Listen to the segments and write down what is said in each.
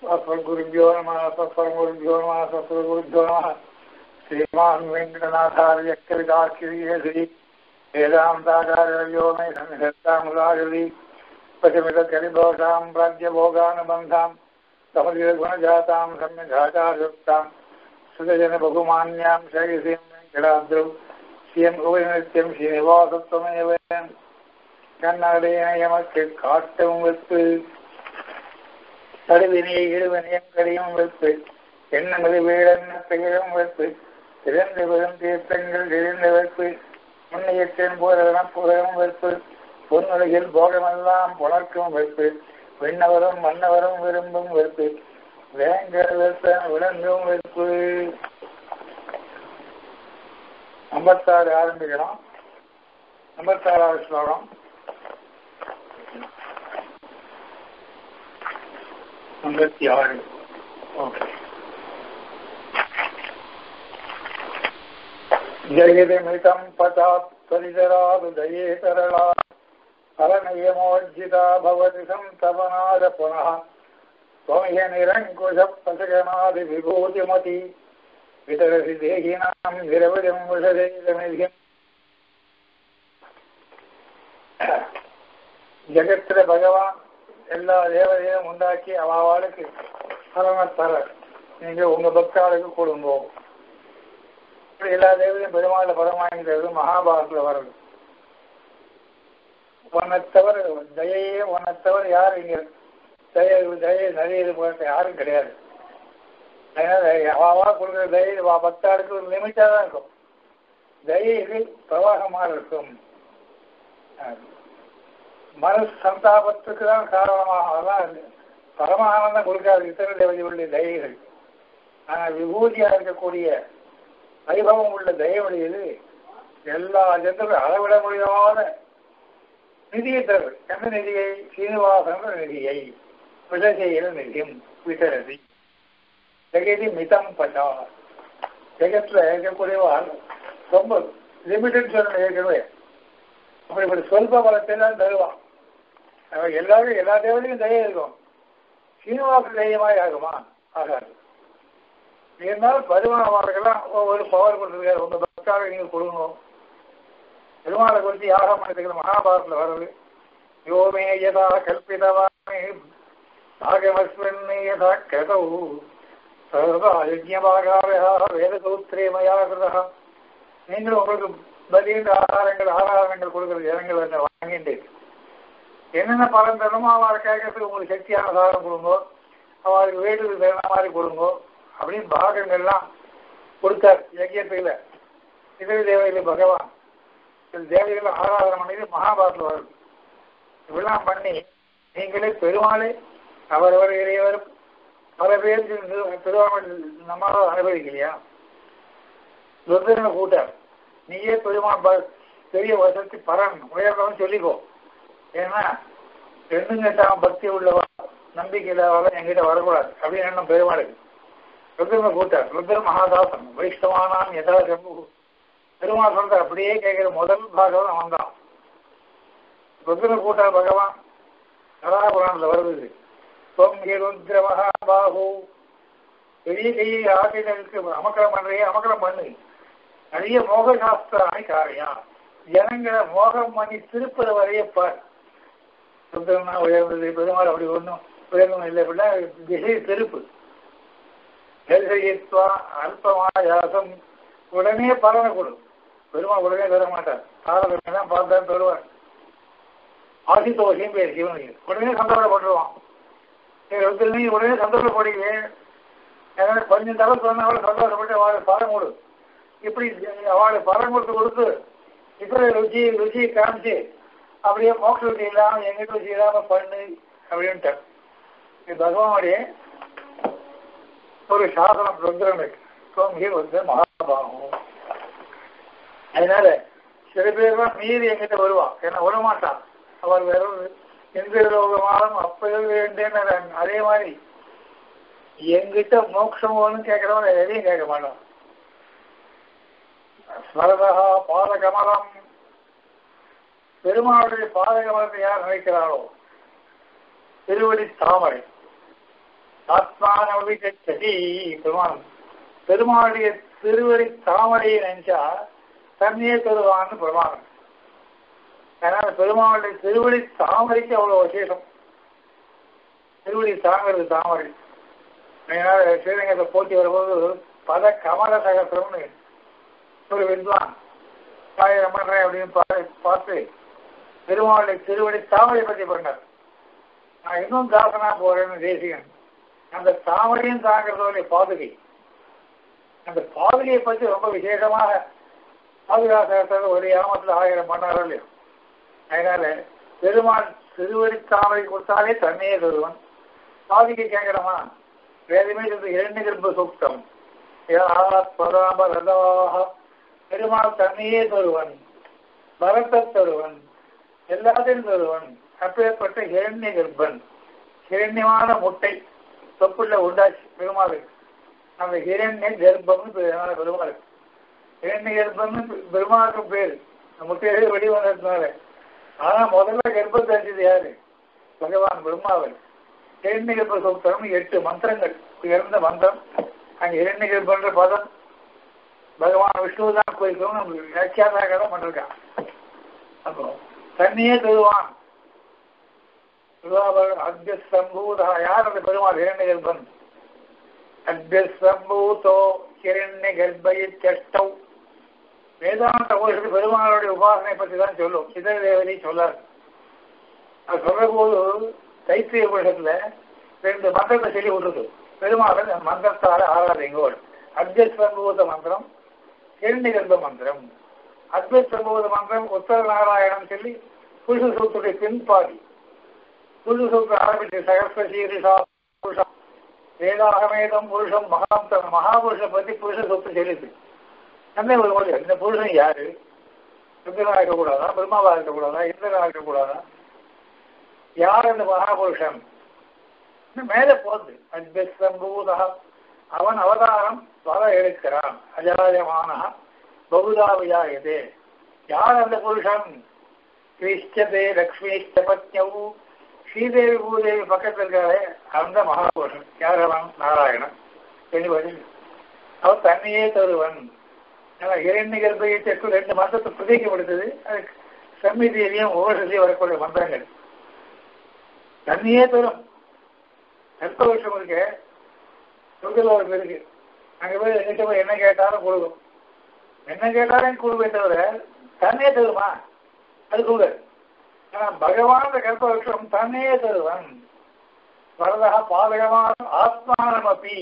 अस्मद्गुरुभ्यो नमः सत्परमगुरुभ्यो नमः सत्परगुरुभ्यो नमः श्रीमान् वेङ्कटनाथार्य कविताश्रीयश्री वेदान्ताचार्यो मे सन्निधत्तामुदागरी पशुमितकरिदोषां प्राज्यभोगानुबन्धां समधिगुणजातां सम्यगाचार्युक्तां सुतजनबहुमान्यां शैसीं वेङ्कटाद्रौ ஸ்ரீயம் உபயநித்தியம் ஸ்ரீனிவாசத்துவமேவ கண்ணாடையன எமக்கு காட்டும் வெப்பு கடுவினையை இடுவனையும் கடியும் வெப்பு எண்ணமது வீடென்ன திகழும் வெப்பு திறந்து பெரும் தீர்த்தங்கள் தெரிந்த வெப்பு முன்னையத்தின் போதன புகழும் வெப்பு பொன்னுலகில் போகமெல்லாம் புணர்க்கும் வெப்பு விண்ணவரும் மன்னவரும் விரும்பும் வெப்பு வேங்க வெப்ப விளங்கும் வெப்பு ஐம்பத்தாறு ஆரம்பிக்கிறோம் ஐம்பத்தாறாவது ஸ்லோகம் ஐம்பத்தி ஆறு ஓகே ஜெயதிமிதம் பதாத் பரிதராது தயே தரளா பரநயமோஜிதா பவதி சந்தவனாத புனः त्वमह्य निरङ्कुशः पशगणादि विभूतिमती விதரசி தேகினாம் நிரவதிம் விஷதேதமிதியம் ஜெகத்துல பகவான் எல்லா தேவதையும் உண்டாக்கி அவளுக்கு பலனை தர நீங்க உங்க பக்தாளுக்கு கொடுங்கோ எல்லா தேவதையும் பெருமாள பலம் வாங்கிறது மகாபாரத்தில் வருது உன்னை தவிர தயையே உன்னை தவிர யாரும் இங்க தய தயை நிறைய இது யாரும் கிடையாது அவாவா கொடுக்குற தயை பக்தாளுக்கு ஒரு லிமிட்டா தான் இருக்கும் தயை இது பிரவாகமாக இருக்கும் மனசு சந்தாபத்துக்கு தான் காரணமாக அதெல்லாம் பரமானந்தம் கொடுக்காது இத்தனை தேவதையுடைய தயைகள் ஆனால் விபூதியா இருக்கக்கூடிய வைபவம் உள்ள தயவுடையது எல்லா ஜனங்களும் அளவிட முடியாத நிதியை தரும் எந்த நிதியை சீனிவாசன்ற நிதியை விடசெய்கிற நிதியம் விட்டரதி ஜெகதி மிதம் பட்டா ஜெகத்துல இருக்கக்கூடியவாள் ரொம்ப லிமிட்டட் சொல்ல ஏற்கனவே அப்படிப்பட்ட சொல்ப பலத்தை தான் தருவான் எல்லாரும் எல்லா தேவதையும் தய இருக்கும் சீனிவாச தைரியமாய் ஆகுமா ஆகாது இருந்தாலும் பரிமாணமார்கள்லாம் ஒவ்வொரு பவர் கொடுத்துருக்காரு உங்க பக்தாக நீங்க கொடுங்க பெருமாளை குறித்து யாகம் பண்ணிருக்கிற மகாபாரத்தில் வருது யோமே யதா கல்பிதவாமே நாகமஸ்மின் யதா கதௌ வேதசூத்திரே மயா கிருதா நீங்களும் உங்களுக்கு பதிலீடு ஆதாரங்கள் ஆதாரங்கள் கொடுக்குற ஜனங்கள் என்ன வாங்கிட்டு என்னென்ன பலன் தரணுமோ அவளை கேட்கறதுக்கு உங்களுக்கு சக்தியான ஆதாரம் கொடுங்கோ அவளுக்கு வீட்டுக்கு தகுந்த மாதிரி கொடுங்கோ அப்படின்னு பாகங்கள்லாம் கொடுத்தார் யஜ்யத்தில் இதே தேவையில் பகவான் தேவைகள் ஆராதனை பண்ணி மகாபாரத்தில் வருது இப்படிலாம் பண்ணி நீங்களே பெருமாளே அவரவர் இறையவர் பல பேருக்கு பெருமாள் நம்மளால அனுபவிக்கலையா ருத்ரனை கூட்டார் நீயே பெருமாள் பெரிய வசதி பரன் உயர்ந்தவன் சொல்லிக்கோ ஏன்னா ரெண்டும் கேட்டான் பக்தி உள்ளவா நம்பிக்கை இல்லாதவள என்கிட்ட வரக்கூடாது அப்படின்னு எண்ணம் பெருமாளுக்கு ருத்ரனை கூட்டார் ருத்ர மகாதாசன் வைஷ்ணவானான் எதா செம்பு பெருமாள் சொல்ற அப்படியே கேட்கிற முதல் பாகவன் அவன் தான் ருத்ரனை கூட்டார் பகவான் கதாபுராணத்தில் வருது ருத்ர மகாபாகு பெரிய கையை ஆசிரியருக்கு அமக்கலம் பண்றையே அமக்கலம் பண்ணு நிறைய மோக சாஸ்திராணி காரியா ஜனங்களை மோகம் பண்ணி திருப்பது வரைய பார் சுத்தம்னா உயர்ந்தது பெருமாள் அப்படி ஒன்றும் உயர்ந்தம் இல்லை அப்படின்னா திசை திருப்பு நெல்சயித்வா அல்பமாயாசம் உடனே பலனை கொடு பெருமாள் உடனே தர மாட்டார் காலத்தை தான் பார்த்தான் தருவார் ஆசித்தோஷியும் பேர் சிவனுக்கு உடனே சந்தோஷப்பட்டுருவான் வந்து நீ உடனே சந்தோஷப்படுங்க ஏன்னா கொஞ்சம் தலை சொன்னவளை சந்தோஷப்பட்டு அவளை பலம் கொடு இப்படி அவளை பலம் கொடுத்து கொடுத்து இப்படி ருச்சி ருச்சி காமிச்சு அப்படியே மோட்ச ருச்சி இல்லாம எங்கிட்ட ருச்சி இல்லாம பண்ணு அப்படின்ட்டு இது பகவானுடைய ஒரு சாசனம் ருத்ரனுக்கு சுவாமி வந்து மகாபாகம் அதனால சில பேர்லாம் மீறி எங்கிட்ட வருவான் ஏன்னா விடமாட்டான் அவர் வேற எந்த லோகமாலும் அப்பயில் வேண்டேன்னு அதே மாதிரி எங்கிட்ட மோட்சம் ஒன்றும் கேட்கிறவன் எதையும் கேட்க மாட்டான் ஸ்மரதா பாதகமலம் பெருமாளுடைய பாதகமலத்தை யார் நினைக்கிறாரோ திருவடி தாமரை ஆத்மானவி கச்சதி பெருமாள் பெருமாளுடைய திருவடி தாமரையை நினைச்சா தண்ணியே தருவான்னு பெருமாள் அதனால பெருமாளுடைய திருவடி தாமரைக்கு அவ்வளவு விசேஷம் திருவடி தாங்கிறது தாமரை அதனால ஸ்ரீரங்கத்தை போட்டி வரும்போது பல கமல சகசிரம்னு ஒரு வித்வான் ஆயிரம் பண்றேன் அப்படின்னு பா- பார்த்து பெருமாளுடைய திருவடி தாமரை பற்றி பண்ணார் நான் இன்னும் தாசனா போறேன்னு தேசிகன் அந்த தாமரையும் தாங்கிறதோடைய பாதுகை அந்த பாதுகையை பற்றி ரொம்ப விசேஷமாக பாதுகாசகத்தில் ஒரு யாமத்தில் ஆயிரம் பண்ணாரோ இல்லையோ அதனால பெருமாள் திருவடி தாமரை கொடுத்தாலே தன்னையே தருவன் பாதுகை கேட்கிறோமா வேதமே சொல்றது இரண்டு கர்ப்ப சூக்தம் பதாபரதாக பெருமாள் தன்னையே தருவன் பரத்தை தருவன் எல்லாத்தையும் தருவன் அப்பேற்பட்ட ஹிரண்ய கர்ப்பன் ஹிரண்யமான முட்டை தொப்புள்ள உண்டாச்சு பெருமாளுக்கு அந்த ஹிரண்ய கர்ப்பம்னு பேர் பெருமாளுக்கு ஹிரண்ய கர்ப்பம்னு பெருமாளுக்கு பேர் அந்த முட்டையிலே வெளி வந்ததுனால ஆனா முதல்ல கர்ப்பம் தெரிஞ்சது யாரு பகவான் பிரம்மாவன் ஹிரண்ய கர்ப்ப சூத்திரம் எட்டு மந்திரங்கள் உயர்ந்த மந்திரம் அங்க ஹிரண்ய கர்ப்பன்ற பதம் பகவான் விஷ்ணு தான் குறிக்கும் நம்ம வியாக்கியாதாரம் பண்ணிருக்கான் அப்போ தண்ணியே தருவான் அத்தியசம்பூதா யார் அந்த பெருமாள் ஹிரண்ய கர்ப்பன் அத்தியசம்பூதோ ஹிரண்ய கர்ப்பயித்தௌ வேதாந்த கோஷத்து பெருமாளுடைய உபாசனை பற்றி தான் சொல்லும் சிதற தேவதை சொல்லார் அது சொல்ற போது தைத்திரிய உலகத்துல ரெண்டு மந்திரத்தை சொல்லி விட்டுருது பெருமாள் அந்த மந்திரத்தால ஆராதிங்கோள் அத்தியசம்பூத மந்திரம் ஹிரண்ய கர்ப்ப மந்திரம் அத்வைத்தபோத மந்திரம் உத்தர நாராயணம் சொல்லி புருஷ சூத்துடைய பின்பாதி புருஷ சூத்திரம் ஆரம்பிச்சு சகஸ்வசீரிஷா புருஷா வேதாகமேதம் புருஷம் மகாந்தம் மகாபுருஷ பத்தி புருஷ சூத்திரம் சொல்லிது அந்த ஒரு மொழி இந்த புருஷன் யாரு ருத்ரனா இருக்கக்கூடாதா பிரம்மாவா இருக்கக்கூடாதா இந்திரனா இருக்கக்கூடாதா யார் அந்த மகாபுருஷன் இன்னும் மேலே போகுது அத்வசம்பூதா அவன் அவதாரம் வர எடுக்கிறான் அஜாயமான பகுதா விஜாயதே யார் அந்த புருஷன் கிருஷ்டதே லக்ஷ்மிஷ்ட பத்யவு ஸ்ரீதேவி பூதேவி பக்கத்தில் இருக்காரே அந்த மகாபுருஷன் யார் அவன் நாராயணன் தெளிவதி அவன் தன்னையே தருவன் இரண்டு கர்ப்பயத்திற்கு ரெண்டு மாசத்தை பிரதிக்கப்படுத்தது அதுக்கு சம்மிதியிலையும் ஓஷத்தையும் வரக்கூடிய மந்திரங்கள் தண்ணியே தரும் கற்ப வருஷம் இருக்கு சொர்க்கலோகம் இருக்கு அங்க போய் எங்கிட்ட போய் என்ன கேட்டாலும் கொடுக்கும் என்ன கேட்டாலும் கொடுப்பே தவிர தன்னே தருமா அது கூட ஆனா பகவான் கல்ப வருஷம் தன்னே தருவன் வரதா பாதகமான ஆத்மானம் அப்பி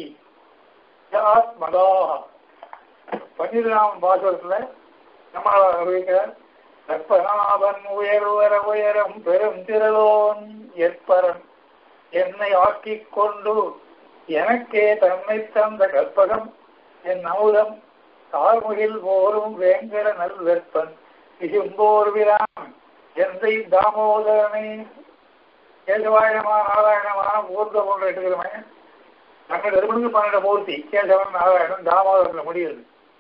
ஆத்மதா பன்னிரண்டாம் பாசுரத்துல நம்மளால் அறிவிக்கிறார் கற்பனாபன் உயர் உயர உயரம் பெரும் திரளோன் எற்பரன் என்னை ஆக்கிக் கொண்டு எனக்கே தன்னை தந்த கற்பகம் என் அமுதம் தாழ்முகில் போரும் வேங்கட நல் வெப்பன் இசும்போர் விரான் எந்தை தாமோதரனை கேசவாயனமா நாராயணமா ஊர்த போன்ற எடுக்கிறோமே நம்ம திருமணுக்கு பன்னெண்டு மூர்த்தி கேசவன் நாராயணன் தாமோதரத்தில் முடியுது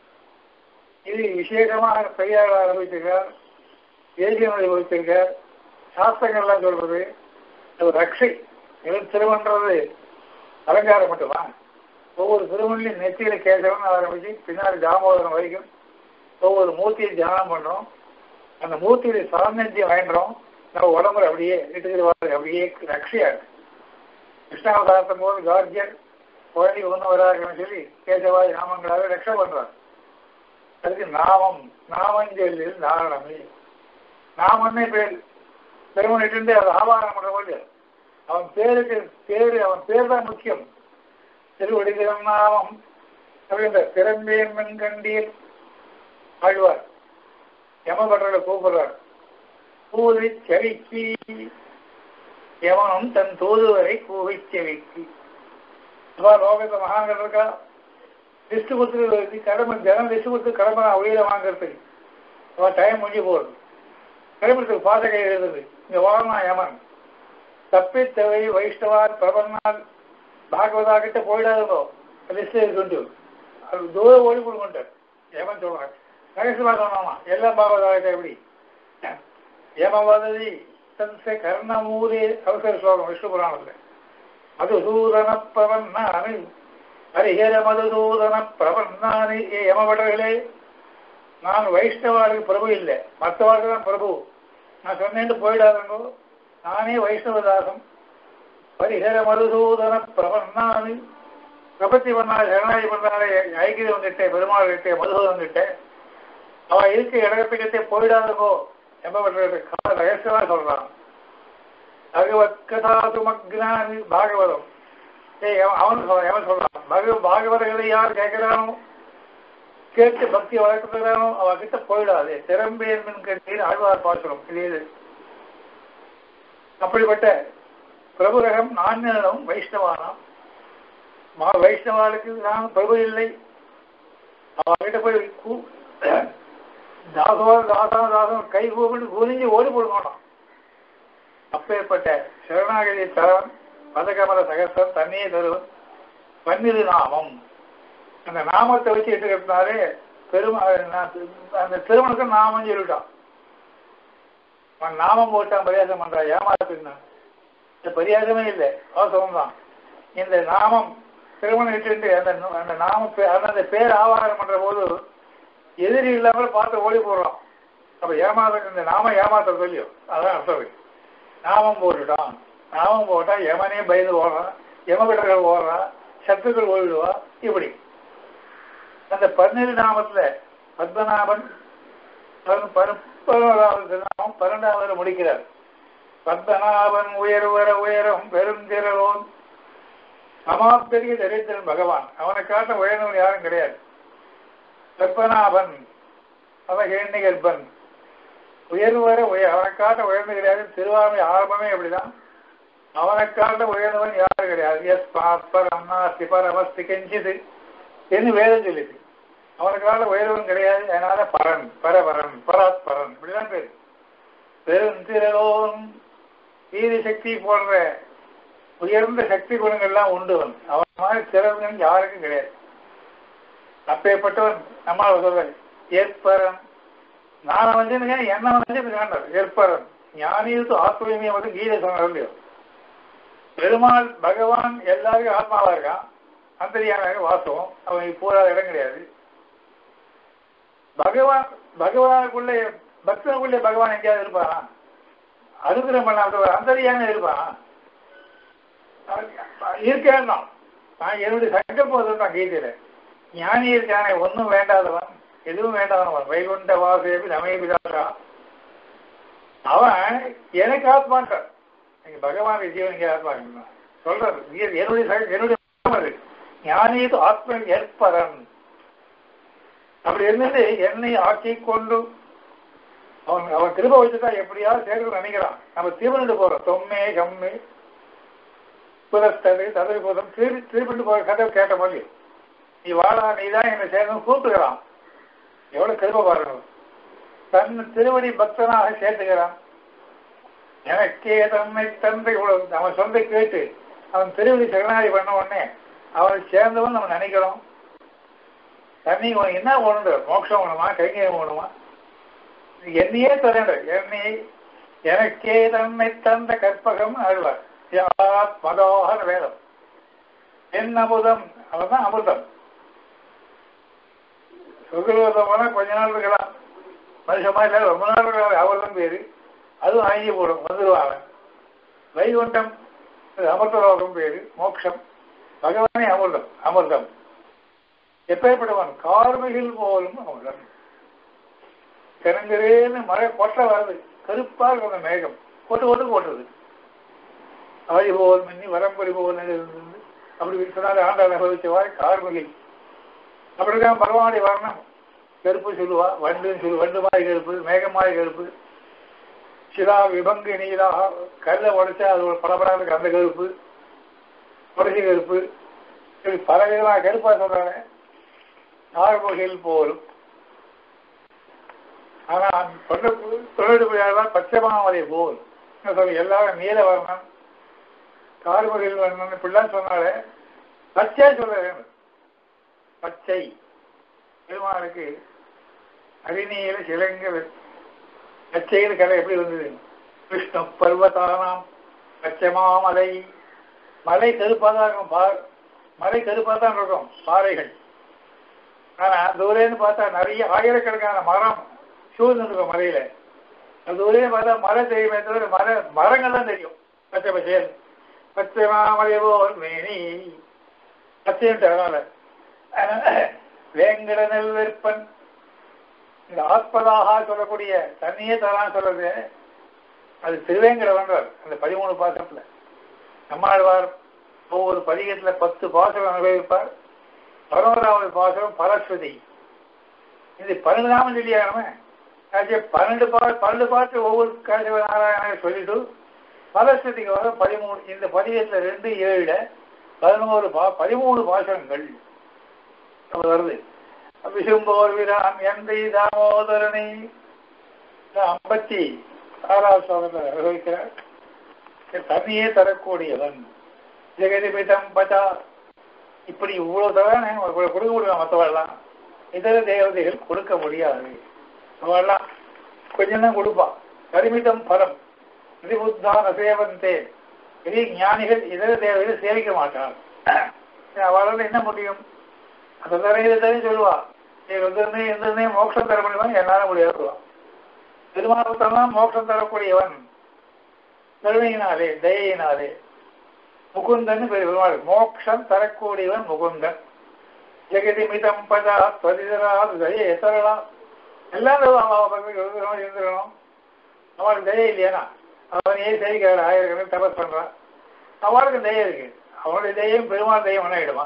இது விசேஷமாக பெரியார் ஆரம்பித்திருக்கார் ஏஜியமதி வகித்திருக்கார் சாஸ்திரங்கள்லாம் சொல்றது அது ரக்ஷை வெறும் திருமன்றது அலங்காரம் மட்டுமா ஒவ்வொரு திருமணிலையும் நெத்தியில கேசவன் ஆரம்பிச்சு பின்னாடி தாமோதரம் வரைக்கும் ஒவ்வொரு மூர்த்தியை தியானம் பண்றோம் அந்த மூர்த்தியுடைய சாநித்தியம் வேண்டுறோம் நம்ம உடம்புல அப்படியே இட்டுக்கிறவாறு அப்படியே ரக்ஷையா இருக்கு கிருஷ்ணாவதாரத்தும் போது கார்ஜியர் குழந்தை ஒன்று வராங்கன்னு சொல்லி கேசவாய் நாமங்களாக ரக்ஷை பண்றார் அதுக்கு நாமம் நாமஞ்சொல்லில் நாரணமே நாமன்னே பேர் பெருமனிட்டு அது ஆபாரம் பண்ற போது அவன் பேருக்கு பேரு அவன் பேர் தான் முக்கியம் திருவடிதிரம் நாமம் அப்படின்ற திறந்தேன் கண்டீர் ஆழ்வார் யமபட்டரை கூப்பிடுறார் கூவி செவிக்கு யமனும் தன் தூதுவரை கூவி செவிக்கு லோகத்தை மகான்கள் இருக்கா லிஸ்ட் கொடுத்துருக்கு கடமை ஜனம் லிஸ்ட் கொடுத்து கடமை உயிரை வாங்குறதுக்கு அவன் டைம் முடிஞ்சு போகுது கிளம்புறதுக்கு பாதகை எழுதுது இங்க வாழனா யமன் தப்பித்தவை வைஷ்ணவார் பிரபன்னார் பாகவதா கிட்ட போயிடாதோ லிஸ்ட் இருக்குண்டு அது தூரம் ஓடி கொடுக்கொண்டார் யமன் சொல்றாங்க ரகசியமா சொன்னாமா எல்லாம் பாகவதா கிட்ட எப்படி யம வததி தன்ச கர்ணமூரே அவசர ஸ்லோகம் விஷ்ணு புராணத்துல மதுசூதன பிரபன்னானி ஹரிஹர மதுசூதன பிரபன்னானி ஏ யமபடர்களே நான் வைஷ்ணவாளுக்கு பிரபு இல்லை மற்றவாளுக்கு தான் பிரபு நான் சொன்னேன்னு போயிடாதங்கோ நானே வைஷ்ணவதாசம் பரிஹர மதுசூதன பிரபன்னானி பிரபத்தி பண்ணால் சரணாதி பண்ணாலே ஐக்கிய வந்துட்டே பெருமாள் கிட்டே மதுசூதன் கிட்டே அவ இருக்க இடத்துக்கிட்டே போயிடாதங்கோ எம்பப்பட்ட கால ரகசியமா சொல்றான் பகவத் கதாது மக்னானி பாகவதம் ஏய் அவன் அவன் சொல்றான் எவன் சொல்றான் பகவ பாகவதங்களை யார் கேட்கிறானோ கேட்டு பக்தி வளர்க்கிறானோ அவ கிட்ட போயிடாது திறம்பேன் கேட்டீர் ஆழ்வார் பாசுரம் இது அப்படிப்பட்ட பிரபுரகம் நான்யனும் வைஷ்ணவானாம் மா வைஷ்ணவாளுக்கு நான் பிரபு இல்லை அவகிட்ட போய் கூ- தாசோ தாசா தாசம் கை கூப்பிட்டு குனிஞ்சு ஓடி போடணும் அப்பேற்பட்ட சரணாகதி தரவன் பதகமல சகசம் தண்ணியை தருவன் பன்னிரு நாமம் அந்த நாமத்தை வச்சு எடுத்துக்கிறதுனாலே பெருமா அந்த திருமணத்துக்கு நாமம் சொல்லிட்டான் அவன் நாமம் போட்டான் பரியாசம் பண்றான் ஏமாத்துனான் இந்த பரியாசமே இல்லை அவசரம் தான் இந்த நாமம் திருமணம் இட்டு அந்த அந்த நாம பே- அந்த பேர் ஆவாரம் பண்ற போது எதிரி இல்லாமல் பார்த்து ஓடி போடுறோம் அப்ப ஏமாத்த இந்த நாம ஏமாத்த சொல்லியும் அதான் அர்த்தம் இருக்கு. நாமம் போட்டுட்டான் நாமம் போட்டா யமனே பயந்து ஓடுறான் யமகிடர்கள் ஓடுறான் சத்துக்கள் ஓடிடுவா இப்படி அந்த பன்னிரு நாமத்துல பத்மநாபன் பன்- பன்- பதினோராவது திருநாமம் பன்னெண்டாவது முடிக்கிறார் பத்மநாபன் உயர் உயர உயரம் பெருந்திரலோன் சமாப்தரிக தரித்திரன் பகவான் அவனை காட்ட உயர்ந்தவன் யாரும் கிடையாது பத்மநாபன் அவன் கேண்டி கர்ப்பன் உயர்வர உயர் அவனை காட்ட உயர்ந்து கிடையாது திருவாமை ஆரம்பமே அப்படிதான் அவனை காட்ட உயர்ந்தவன் யாரும் கிடையாது எஸ் பாப்பர் அம்மா சிபர் அவஸ்தி கெஞ்சிது என்று வேதம் சொல்லிது அவனுக்கால உயர்வன் கிடையாது அதனால பரன் பரபரன் பராத் பரன் இப்படிதான் பேரு பெருந்திரலோன் வீதி சக்தி போன்ற உயர்ந்த சக்தி குணங்கள்லாம் உண்டு அவன் அவன் மாதிரி சிறந்தவன் யாருக்கும் கிடையாது அப்பேற்பட்டவன் நம்மால் சொல்ற ஏற்பரன் நான் வந்திருக்கேன் என்ன வந்திருக்கான் ஏற்பரன் ஞானியுத்து ஆத்மீயம் வந்து கீதை சொன்னார் இல்லையோ பெருமாள் பகவான் எல்லாருக்கும் ஆத்மாவா இருக்கான் அந்தரியாக வாசம் அவன் போராத இடம் கிடையாது பகவான் பகவானுக்குள்ள பக்தனுக்குள்ளே பகவான் எங்கேயாவது இருப்பானா அனுகிரகம் பண்ணாத அந்தரியான இருப்பானா இருக்கேன் தான் நான் என்னுடைய சங்கல்பம் தான் கீதையில ஞானி இருக்கானே ஒன்றும் வேண்டாதவன் எதுவும் வேண்டாதவன் வைகுண்ட வாசேபி நமைபிதாரா அவன் எனக்கு ஆத்மாக்கள் நீங்க பகவான் ஜீவனுக்கு ஆத்மா சொல்றது இது என்னுடைய சக- என்னுடைய மனம் அது ஞானியது ஆத்ம ஏற்பரன் அப்படி இருந்துட்டு என்னை ஆக்கி கொண்டு அவன் அவன் திரும்ப வச்சுட்டா எப்படியாவது சேர்க்கணும்னு நினைக்கிறான் நம்ம திருமணிட்டு போறோம் தொம்மே கம்மி புதஸ்தது ததவி புதம் திரு திருப்பிட்டு போற கதை கேட்ட மாதிரி நீ வாடா நீ தான் என்னை சேர்ந்து கூப்பிட்டுக்கிறான் எவ்வளவு கிருப பாருங்க தன் திருவடி பக்தனாக சேர்த்துக்கிறான் எனக்கே தன்னை தந்தை இவ்வளவு அவன் சொந்த கேட்டு அவன் திருவடி சரணாதி பண்ண உடனே அவனை சேர்ந்தவன் நம்ம நினைக்கிறோம் தண்ணி உனக்கு என்ன வேணுண்டு மோட்சம் வேணுமா கைங்கரியம் வேணுமா என்னையே தரேன் என்னை எனக்கே தன்னை தந்த கற்பகம் ஆழ்வார் யாத் மதோகர வேதம் என் அமுதம் அவன்தான் அமிர்தம் சுகரோதமான கொஞ்ச நாள் இருக்கலாம் மனுஷமா இல்லை ரொம்ப நாள் இருக்கலாம் அவர்தான் பேரு அதுவும் அழிஞ்சு போடும் வந்துடுவாங்க வைகுண்டம் அது அமிர்தலோகம் பேரு மோட்சம் பகவானே அமிர்தம் அமிர்தம் எப்பேற்பட்டவன் கார்மிகில் போலும் அமிர்தம் கிணங்குறேன்னு மழை கொட்ட வருது கருப்பா இருக்கிற மேகம் கொட்டு கொட்டு கொட்டுது ஆழி போல் மின்னி வரம்பொறி போல் இருந்தது அப்படி சொன்னாலே ஆண்டாள் அனுபவிச்சவாய் கார்மிகில் அப்படிதான் பகவானுடைய வர்ணம் கருப்பு சொல்லுவா வண்டுன்னு சொல்லு வண்டு மாதிரி கருப்பு மேகம் மாதிரி கருப்பு சிலா விபங்கு நீலா கல்லை உடைச்சா அது ஒரு படப்படாத அந்த கருப்பு உடச்சி கருப்பு இப்படி பல விதமாக கருப்பா சொல்றாங்க நாகர்கோயில் போலும் ஆனா சொல்ல தொழில்தான் பச்சை மாமலை போல் என்ன சொல்ல எல்லாரும் நீல வர்ணம் கார்முகில் வர்ணம் இப்படிலாம் சொன்னாலே பச்சை சொல்ல வேண்டும் பச்சை பெருமாளுக்கு அரிநீல சிலங்க பச்சைன்னு கதை எப்படி வந்தது விஷ்ணு பர்வதானாம் பச்சை மாமலை மலை கருப்பாக தான் இருக்கும் பா மலை கருப்பாக தான் இருக்கும் பாறைகள் ஆனா தூரேன்னு பார்த்தா நிறைய ஆயிரக்கணக்கான மரம் சூழ்ந்து இருக்கும் மலையில அது தூரே பார்த்தா மலை தெரியுமே தவிர மர மரங்கள் தான் தெரியும் பச்சை பச்சையல் பச்சை மாமலை போல் மேனி பச்சைன்ட்டு அதனால வேங்கட நெல் வெப்பன் இந்த ஆத்மதாக சொல்லக்கூடிய தண்ணியே தரான்னு சொல்றது அது திருவேங்கடவன்றார் அந்த பதிமூணு பாசத்துல நம்மாழ்வார் ஒவ்வொரு பதிகத்துல பத்து பாசனம் அனுபவிப்பார் பதினோராவது பாசனம் பரஸ்வதி இது பன்னெண்டாம் சொல்லியானமே ஆச்சு பன்னெண்டு பா பன்னெண்டு பாட்டு ஒவ்வொரு காசிவ நாராயண சொல்லிட்டு பரஸ்வதிக்கு வர பதிமூணு இந்த பதிகத்துல ரெண்டு ஏழுல பதினோரு பா பதிமூணு பாசனங்கள் அது வருது விசும்போர் விராம் எந்தை தாமோதரனை ஐம்பத்தி ஆறாவது சோதனை அனுபவிக்கிறார் தண்ணியே தரக்கூடியவன் ஜெகதிபிதம் பதா இப்படி இவ்வளவு தரானே கொடுக்க முடியும் மற்றவெல்லாம் இதர தேவதைகள் கொடுக்க முடியாது அவெல்லாம் கொஞ்சம் தான் கொடுப்பான் பரிமிதம் பரம் விதிபுத்தான் அசேவந்தே பெரிய ஞானிகள் இதர தேவதைகள் சேவிக்க மாட்டார் அவளால் என்ன முடியும் அந்த தரையில தரே சொல்லுவா நீ வந்து எந்த மோட்சம் தர முடியுமா என்னால முடியாது திருமாவத்தெல்லாம் மோட்சம் தரக்கூடியவன் கருணையினாலே தயையினாலே முகுந்தன் பெருமாள் மோட்சம் தரக்கூடியவன் முகுந்தன் ஜெகதி மிதம் பதா துவதிதரா தயே எத்தரலாம் எல்லாரும் இருந்துக்கணும் அவனுக்கு தயை இல்லையானா அவனையே செய்கிறார் ஆயிரக்கணக்கு தபஸ் பண்றான் அவளுக்கு தயை இருக்கு அவனுடைய தெய்வம் பெருமாள் தெய்வம் ஆயிடுமா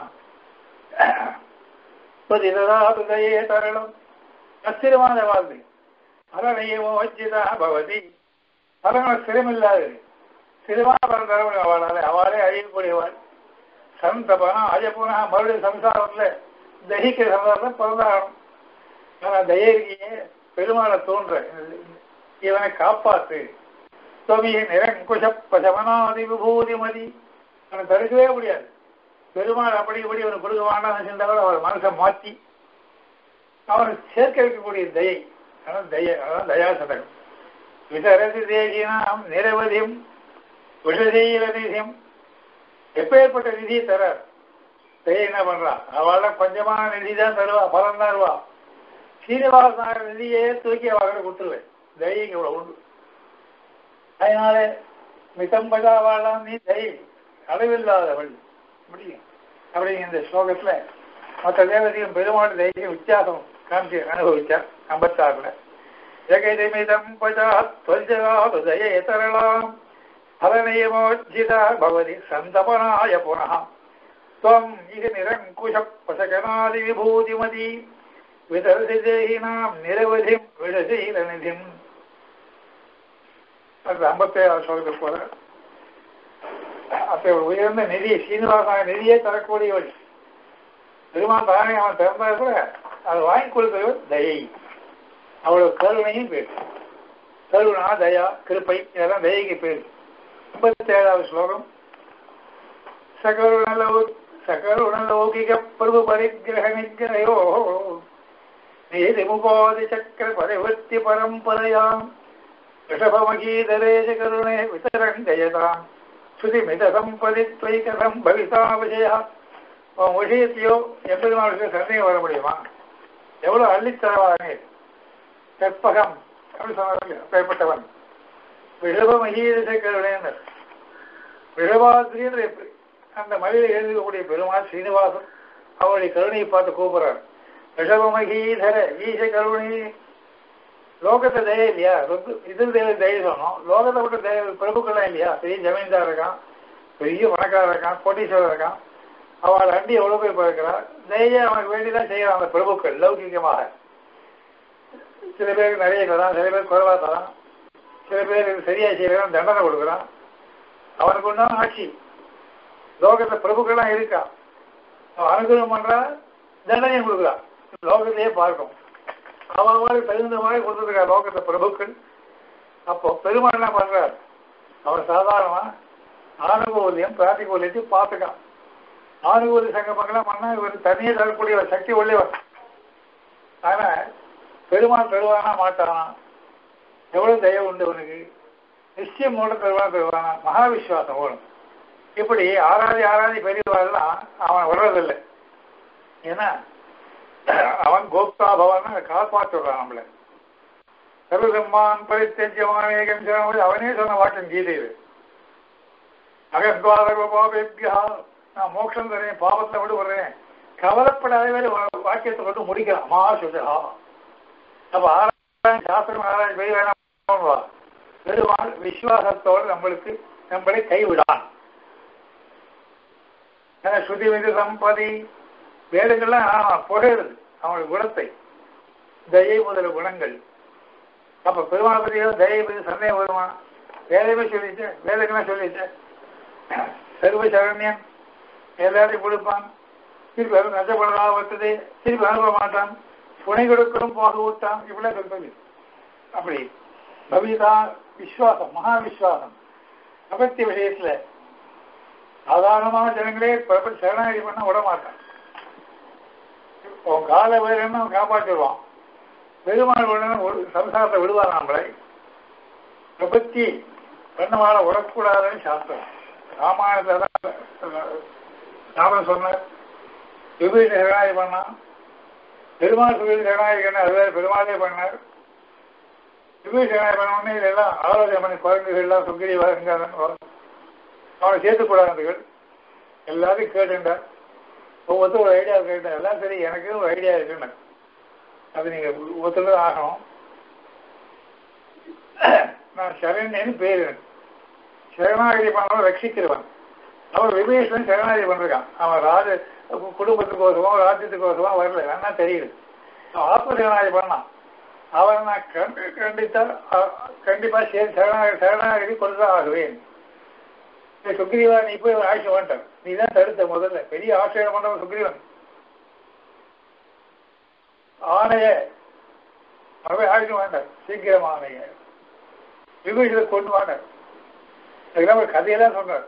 துவதிதரா தரணும் அஸ்திரமான வாழ்க்கை அரணயமோ வச்சிதா பவதி பலங்கள் சிரமில்லாதது சிறுமாபலம் தர முடியும் அவளால் அவளே அழியக்கூடியவள் சந்தபனா அஜபுனா மறுபடியும் சம்சாரத்துல தகிக்கிற சம்சாரத்தில் பிறந்தாகணும் ஆனா தயகியே பெருமாளை தோன்ற இவனை காப்பாத்து தொமிய நிரங்குஷ பசவனாதி விபூதி மதி அவனை தடுக்கவே முடியாது பெருமாள் அப்படி இப்படி அவனுக்கு கொடுக்க வேண்டாம்னு சென்றவர் அவர் மனசை மாற்றி அவனுக்கு சேர்க்க வைக்கக்கூடிய தயை அதான் தய அதான் தயாசதகம் விசரதி தேகினாம் நிரவதியும் விஷதீல நிதியம் எப்பேற்பட்ட நிதியை தரார் தயை என்ன பண்றான் அவள கொஞ்சமான நிதி தான் தருவா பலன் தான் தருவா சீனிவாச நிதியே தூக்கி அவர்கிட்ட கொடுத்துருவேன் தயை இவ்வளவு உண்டு அதனால மிதம் பஜாவாளாம் நீ தயை அளவில்லாதவள் முடியும் அப்படிங்க இந்த ஸ்லோகத்துல மற்ற தேவதையும் பெருமாள் தைரியம் வித்தியாசம் காமிச்சு அனுபவிச்சார் ஐம்பத்தாறுல ஜெகதிமிதம் பஜாத்வஜாதய தரளாம் ஃபலநியமோஜிதா பவதி சந்தபனாய புனः त्वम् इह निरङ्कुशपशकनादि विभूतिमती विदर्शि देहिनाम् निरवधिम् विडशीलनिधिम् அது ஐம்பத்தேழாவது ஸ்லோகத்தில் போல அப்ப உயர்ந்த நிதி சீனிவாசன நிதியே தரக்கூடியவள் பெருமான் தானே அவன் திறந்தா கூட அதை வாங்கி கொடுக்கிறவர் தயை அவ்வளவு கருணையும் பேர் கருணா தயா கிருப்பை இதெல்லாம் தயைக்கு பேர் ஐம்பத்தி ஏழாவது ஸ்லோகம் சகருணலௌ சகருணலௌகிக பிரபு பரிகிரக நிகிரயோ நீதிமுபாதி சக்கர பரிவர்த்தி பரம்பரையாம் ரிஷபமகீதரேஷ கருணே விதரங்கயதாம் ஸ்ருதிமித சம்பதி துவைகதம் பவிதா விஷயா உன் விஷயத்தையோ எம்பெருமான் விஷயம் சந்தேகம் வர முடியுமா எவ்வளவு அள்ளித்தரவானே கற்பகம் அப்படி சொன்னார்கள் அப்பேற்பட்டவன் விழவ மகீதச கருணேனர் விழவாசிரியர் எப்படி அந்த மலையில் எழுதக்கூடிய பெருமாள் சீனிவாசன் அவருடைய கருணையை பார்த்து கூப்பிடுறார் ரிஷபமகீதர ஈச கருணை லோகத்தை தய இல்லையா ருத்து இதில் தேவை தய சொன்னோம் லோகத்தை விட்டு தய பிரபுக்கள்லாம் இல்லையா பெரிய ஜமீன்தார் இருக்கான் பெரிய பணக்காரர் இருக்கான் கோட்டீஸ்வரர் இருக்கான் அவள் அண்டி எவ்வளவு பேர் பார்க்கிறார் தயை அவனுக்கு வேண்டிதான் செய்யறான் அந்த பிரபுக்கள் லௌகிகமாக சில பேருக்கு நிறைய தரான் சில பேர் குறைவா தரான் சில பேர் சரியா செய்யறான் தண்டனை கொடுக்குறான் அவனுக்கு உண்டான ஆட்சி லோகத்துல பிரபுக்கள்லாம் இருக்கா அவன் அனுகிரகம் பண்றா தண்டனையும் கொடுக்குறான் லோகத்திலேயே பார்க்கும் அவங்களுக்கு தகுந்த மாதிரி கொடுத்துருக்கா லோகத்தை பிரபுக்கள் அப்போ பெருமாள் என்ன பண்றார் அவர் சாதாரணமா ஆனுகூலியம் பிராட்டிகூலியத்தையும் பார்த்துக்கான் ஆனுகூலிய சங்கமங்களாம் பண்ணா இவர் தனியே தரக்கூடிய ஒரு சக்தி உள்ளவர் ஆனா பெருமாள் தருவானா மாட்டானா எவ்வளவு தயவு உண்டு அவனுக்கு நிச்சயம் மூலம் தருவானா தருவானா மகா விஸ்வாசம் ஓடும் இப்படி ஆராதி ஆராதி பெரியவாள்லாம் அவன் வர்றதில்லை ஏன்னா அவன் கோப்தா பவன் காப்பாற்றுறான் நம்மள சர்வதம்மான் பரித்தஜமானேகம் அவனே சொன்ன வாக்கியம் கீதையில் அகத்வாதேபியா நான் மோட்சம் தரேன் பாவத்தை விட வர்றேன் கவலைப்படாத வேலை வாக்கியத்தை கொண்டு முடிக்கலாம் மா சொல்றா அப்ப ஆராய்ச்சி சாஸ்திரம் ஆராய்ச்சி போய் வேணாம் பெருமாள் விசுவாசத்தோடு நம்மளுக்கு நம்மளை கைவிடான் ஸ்ருதி விதி சம்பதி வேதங்கள்லாம் புகழுது அவனுடைய குணத்தை தயை முதல குணங்கள் அப்ப பெருமாளை பற்றியோ தயை பற்றி சந்தேகம் வருமா வேதமே சொல்லிச்சு வேதங்கள்லாம் சொல்லிச்சு சர்வ சரண்யன் எல்லாத்தையும் கொடுப்பான் திருப்பி அது நஷ்டப்படுறதா வந்தது திருப்பி அனுப்ப மாட்டான் துணை கொடுக்கணும் போக விட்டான் இப்படிலாம் சொல்றது அப்படி பவிதா விஸ்வாசம் மகா விஸ்வாசம் அகத்திய விஷயத்துல சாதாரணமான ஜனங்களே பிரபஞ்ச சரணாகி பண்ண விட மாட்டான் உன் கால வேலைன்னு அவன் காப்பாற்றிடுவான் பெருமாள் வேணும்னு ஒரு சம்சாரத்தை விடுவான் நம்மளை பிரபத்தி பெண்ணவாழ விடக்கூடாதுன்னு சாஸ்திரம் ராமாயணத்தை ராமன் சொன்னார் விபீஷ சரணாகி பண்ணான் பெருமாள் சுபீஷ சரணாகி பண்ண அதுவே பெருமாளே பண்ணார் விபீஷ சரணாகி பண்ண உடனே இதெல்லாம் ஆலோசனை பண்ணி குழந்தைகள்லாம் சுக்கிரி வருங்க அவனை சேர்த்துக்கூடாதுகள் எல்லாத்தையும் கேட்டுட்டார் ஒவ்வொருத்தரும் ஒரு ஐடியா கேட்டேன் எல்லாம் சரி எனக்கு ஒரு ஐடியா இருக்குன்னு அது நீங்க ஒவ்வொருத்தரும் ஆகணும் நான் சரண்யன்னு பேரு சரணாகதி பண்ணவன் ரட்சிக்கிறவன் அவன் விபீஷன் சரணாகதி பண்ணிருக்கான் அவன் ராஜ குடும்பத்துக்கோசமா ராஜ்யத்துக்கோசமா வரல வேணா தெரியுது ஆத்ம சரணாகதி பண்ணான் அவன் நான் கண்டித்தா கண்டிப்பா சரி சரணாகதி சரணாகதி கொண்டுதான் ஆகுவேன் சுக்ரீவா நீ போய் ஆட்சி வேண்டாம் நீ தான் தடுத்த முதல்ல பெரிய ஆட்சியம் பண்ணவன் சுக்ரீவன் ஆணைய அவன் ஆட்சி வேண்டாம் சீக்கிரம் ஆணைய விபீஷத்தை கொண்டு வாங்க அதுக்கெல்லாம் ஒரு கதையெல்லாம் சொன்னார்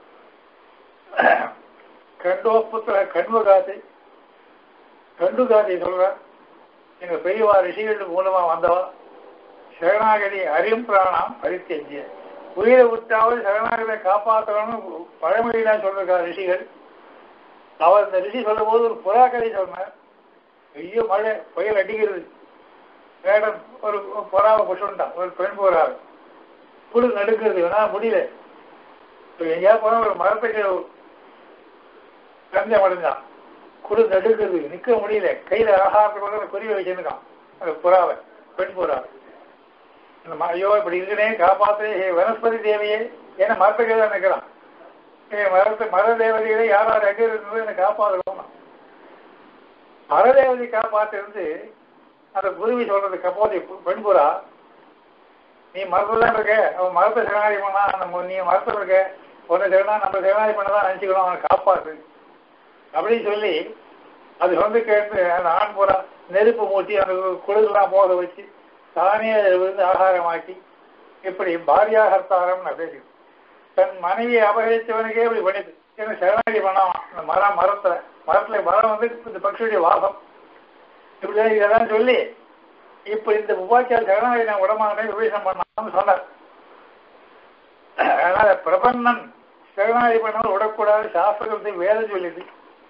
கண்டோ புத்திர கண்வகாதை கண்டுகாதை சொல்றார் எங்க பெரியவா ரிஷிகள் மூலமா வந்தவா சரணாகதி அரியும் பிராணாம் பரித்தெஞ்சிய உயிரை விட்டாவது சரணாகதியை காப்பாற்றணும்னு பழமொழியெல்லாம் சொல்றார் ரிஷிகள் அவர் இந்த ரிஷி சொல்லும் போது ஒரு புறா கதை சொன்னார் பெரிய மழை புயல் அடிக்கிறது வேடம் ஒரு புறாவை புஷுண்டான் ஒரு பெண் புறாவை குழு நடுக்கிறது வேணா முடியல எங்கேயா போனா ஒரு மரத்துக்கு கஞ்சம் அடைஞ்சான் குழு நடுக்கிறது நிக்க முடியல கையில ஆகாரத்துக்கு குறிவை வச்சிருக்கான் அந்த புறாவை பெண் புறாவை ஐயோ இப்படி இருக்குனே காப்பாத்து வனஸ்பதி தேவையே ஏன்னா மரத்துக்கு தான் நிற்கிறான் மரத்து மர தேவதைகளை யார் யார் எங்க இருந்தது என்னை காப்பாற்றணும் மரதேவதை காப்பாத்து இருந்து அந்த குருவி சொல்றது கப்போதி பெண்புறா நீ மரத்துல தான் இருக்க அவன் மரத்தை சரணாதி பண்ணா நம்ம நீ மரத்தில் இருக்க உன்னை சரணா நம்ம சரணாதி பண்ணதான் நினைச்சுக்கணும் அவனை காப்பாத்து அப்படின்னு சொல்லி அது வந்து கேட்டு அந்த ஆண் புறா நெருப்பு மூட்டி அந்த குளிர்லாம் போக வச்சு தானே விழுந்து ஆகாரமாக்கி இப்படி பாரியாகர்த்தாரம் பேசி தன் மனைவியை அபகரித்தவனுக்கே இப்படி பண்ணிது ஏன்னா சரணாகி பண்ணான் இந்த மரம் மரத்துல மரத்துல மரம் வந்து இந்த பக்ஷியுடைய வாசம் இப்படிதான் இதெல்லாம் சொல்லி இப்ப இந்த உபாச்சார சரணாகி நான் விடமாட்டேன் விவேசம் பண்ணான்னு சொன்னார் அதனால பிரபன்னன் சரணாகி பண்ணாலும் விடக்கூடாது சாஸ்திரத்தை வேதம் சொல்லிது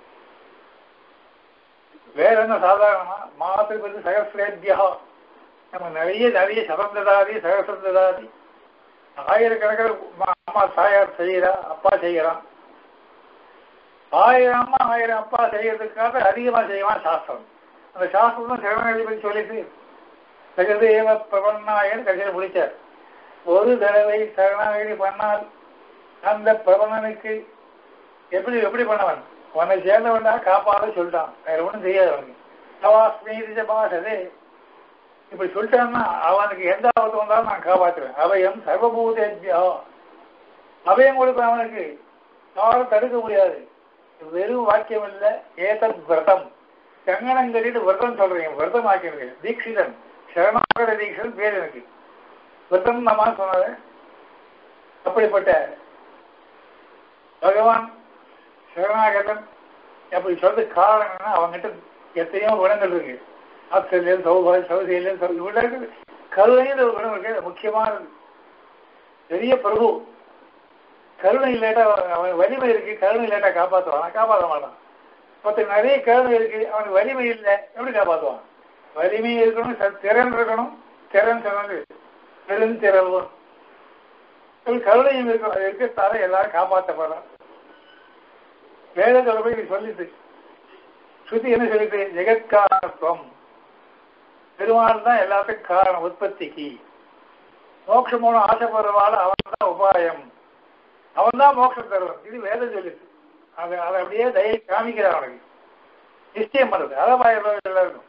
வேற என்ன சாதாரணமா மாதத்துக்கு வந்து சகசிரேத்தியா நம்ம நிறைய நிறைய சதந்ததாதி சகசந்ததாதி ஆயிரக்கணக்கில் அம்மா தாயார் செய்கிறா அப்பா செய்கிறான் ஆயிரம் அம்மா ஆயிரம் அப்பா செய்யறதுக்காக அதிகமா செய்வான் சாஸ்திரம் அந்த சாஸ்திரம் தான் சரணாகதி பற்றி சொல்லிட்டு சகது ஏவ பிரபன்னாயன்னு கடைசியில் முடிச்சார் ஒரு தடவை சரணாகதி பண்ணால் அந்த பிரபணனுக்கு எப்படி எப்படி பண்ணவன் உன்னை சேர்ந்தவன்டா காப்பாத சொல்லிட்டான் வேற ஒன்றும் தெரியாது அவனுக்கு தவாஸ்மீதி பாஷதே இப்படி சொல்லிட்டான்னா அவனுக்கு எந்த ஆபத்து வந்தாலும் நான் காப்பாற்றுவேன் அவையம் சர்வபூதேபியா அவையம் கொடுப்பேன் அவனுக்கு யாரும் தடுக்க முடியாது வெறும் வாக்கியம் இல்லை ஏதத் விரதம் கங்கணங்களிட்டு விரதம் சொல்றீங்க விரதம் ஆக்கிருங்க தீட்சிதன் சரணாகர தீட்சன் பேர் எனக்கு விரதம் நம்ம சொன்னது அப்படிப்பட்ட பகவான் சரணாகதன் அப்படி சொல்றதுக்கு காரணம் என்னன்னா அவங்ககிட்ட எத்தனையோ குணங்கள் இருக்கு ஆஸ்திரேலியன் சௌபாய் சௌசேலியன் இவங்க கருணையில் ஒரு குணம் இருக்கு முக்கியமானது பெரிய பிரபு கருணை இல்லாட்டா அவன் வலிமை இருக்கு கருணை இல்லாட்டா காப்பாற்றுவான் காப்பாற்ற மாட்டான் ஒருத்தர் நிறைய கருணை இருக்கு அவனுக்கு வலிமை இல்லை எப்படி காப்பாற்றுவான் வலிமை இருக்கணும் ச- திறன் இருக்கணும் திறன் சொன்னது பெருந்திறவும் கருணையும் இருக்கும் அது இருக்கிறதால எல்லாரும் காப்பாற்றப்படுறான் வேத தொடர்பை இது சொல்லிட்டு ஸ்ருதி என்ன சொல்லிட்டு ஜெகத்காரணத்துவம் பெருமாள் தான் எல்லாத்துக்கும் காரணம் உற்பத்திக்கு மோட்சம் போன ஆசைப்படுறவாள் அவன் தான் உபாயம் அவன் தான் மோட்சம் தருவான் இது வேதம் சொல்லிட்டு அதை அதை அப்படியே தயை காமிக்கிறான் அவனுக்கு நிச்சயம் பண்ணுறது அதான் எல்லாருக்கும்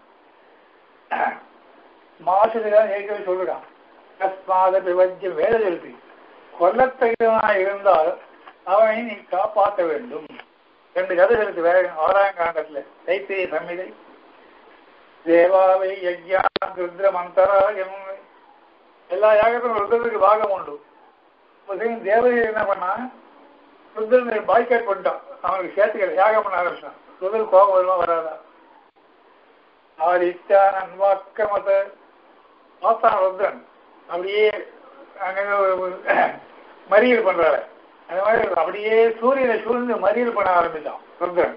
மாசுதான் ஏற்கனவே சொல்லுறான் தஸ்மாத விவஜ்யம் வேத எழுத்து கொல்லத்தகுதவனாக இருந்தால் அவனை நீ காப்பாற்ற வேண்டும் ரெண்டு கதை இருக்கு வேற ஆறாம் காண்டத்துல தைத்திரிய சம்மிதை தேவாவை யஜ்யா ருத்ர மந்தரா என்னும் எல்லா யாகத்திலும் ருத்ரனுக்கு பாகம் உண்டு ஒரு சமயம் தேவதை என்ன பண்ணா ருத்ரனை பாய்காட் பண்ணிட்டான் அவனுக்கு சேர்த்துக்கல யாகம் பண்ண ஆரம்பிச்சான் ருத்ரன் கோபம் வருமா வராதா ஆதித்யான் அன்வாக்கமத பார்த்தான் ருத்ரன் அப்படியே அங்கங்க ஒரு மறியல் பண்றாரு அந்த மாதிரி அப்படியே சூரியனை சூழ்ந்து மறியல் பண்ண ஆரம்பிச்சான் ருத்ரன்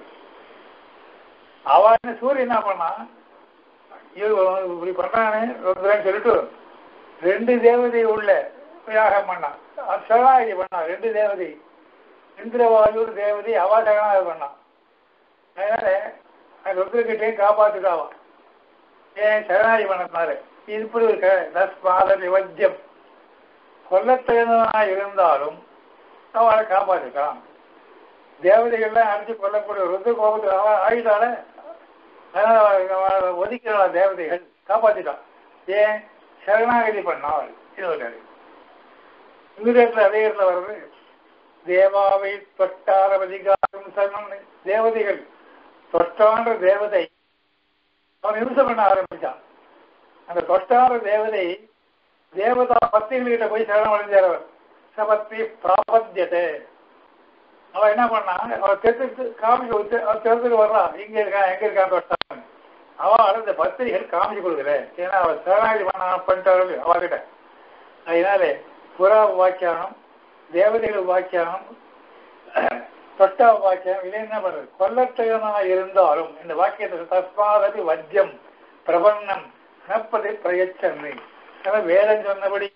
அவன் சூரியன் என்ன பண்ணா இவன் இப்படி பண்றானே ருத்ரன் சொல்லிட்டு ரெண்டு தேவதை உள்ள யாகம் பண்ணான் சரணாகி பண்ணான் ரெண்டு தேவதை இந்திரவாயூர் தேவதை அவா சரணாகி பண்ணான் அதனால அந்த ருத்ரகிட்டே காப்பாத்துட்டாவான் ஏன் சரணாகி பண்ணதுனால இது இப்படி இருக்க தஸ்மாத விவஜ்யம் கொல்லத்தகுந்தவனா இருந்தாலும் அவளை காப்பாற்றிட்டான் தேவதைகள்லாம் அடிச்சு கொல்லக்கூடிய ருத்ர கோபத்தில் அவ ஆயிட்டால அதனால அவ- அவ ஒதுக்கிறாளா தேவதைகள் காப்பாத்திட்டான் ஏன் சரணாகதி பண்ணாள் இது ஒரு கதை இந்த இடத்துல அதே இடத்துல வர்றது தேவாவை தொட்டார அதிகாரம் சரணம் தேவதைகள் தொட்டான்ற தேவதை அவன் நிமிஷம் பண்ண ஆரம்பிச்சான் அந்த தொட்டார தேவதை தேவதா பத்திரிகிட்ட போய் சரணம் அடைஞ்சார் அவர் சபத்தி பிராபத்தியத்தை அவன் என்ன பண்ணான் அவன் தெற்கு காமிச்சு விட்டு அவன் தெருத்துக்கு வர்றான் இங்க இருக்கான் எங்க இருக்கான் தொட்டான் அவன் அந்த பத்திரிகள் காமிச்சு கொடுக்கல ஏன்னா அவன் சரணாகி பண்ண பண்ணிட்டாரு அவர்கிட்ட அதனால புறா வாக்கியானம் தேவதைகள் வாக்கியானம் தொட்டா வாக்கியம் இதை என்ன பண்றது கொல்லத்தகனா இருந்தாலும் இந்த வாக்கியத்தை தஸ்மாதபி வஜ்யம் பிரபன்னம் நப்பதை பிரயச்சன்னை அதான் வேதம் சொன்னபடி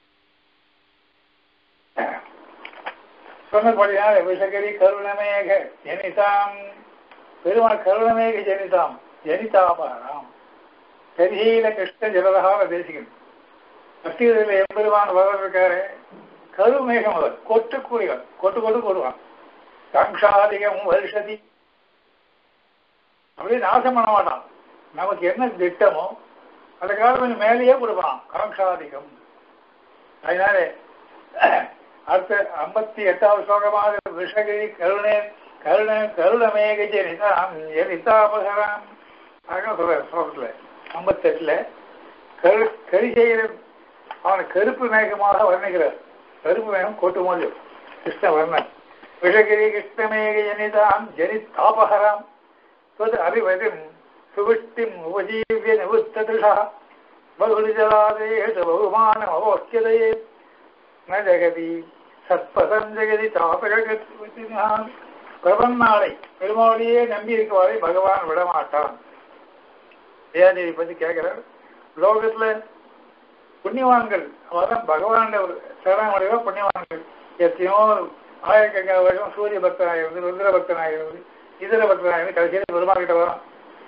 சொன்னபடியான விஷகரி கருணமேக ஜனிதாம் பெருமாள் கருணமேக ஜனிதாம் ஜனிதாபாராம் கரிஹீல கிருஷ்ண ஜலதகார தேசிகன் பக்திகளில் எம்பெருமான் வரவர் இருக்காரு கருமேகம் அவர் கொட்டுக்கூடியவர் கொட்டு கொட்டு கொடுவான் கங்ஷாதிகம் வருஷதி அப்படியே நாசம் பண்ண மாட்டான் நமக்கு என்ன திட்டமோ அந்த காலம் கொஞ்சம் மேலேயே கொடுப்பான் காங்ஷாதிகம் அதனால அடுத்த ஐம்பத்தி எட்டாவது ஸ்லோகமாக விஷகிரி கருணே கருண கருணமேக ஜனிதாம் ஜனிதாபகராம் அதான் சொல்ற ஸ்லோகத்துல ஐம்பத்தெட்டுல கரு கரி செய்கிற அவனை கருப்பு மேகமாக வர்ணிக்கிறார் கருப்பு மேகம் கொட்டு மொழி கிருஷ்ண வர்ணன் விஷகிரி கிருஷ்ணமேக ஜனிதாம் ஜனிதாபகராம் तद् अभिवदिं सुवृष्टिम् उपजीव्य निवृत्तदृशः बहुजलादेश बहुमानमवोक्यदये न जगति சத்பதம் ஜெகதி சாபகத்தினான் பிரபன்னாளை பெருமாளையே நம்பி இருக்கவாறே பகவான் விடமாட்டான் தேவதேவி பத்தி கேட்கிறார் லோகத்துல புண்ணியவான்கள் அவதான் பகவான் ஒரு சரணமடைவா புண்ணியவான்கள் எத்தனையோ ஆயிரக்கணக்கான வருஷம் சூரிய பக்தனாக இருந்து ருத்ர பக்தனாக இருந்து இதர பக்தனாக இருந்து கடைசியில் பெருமாள் கிட்ட வரான்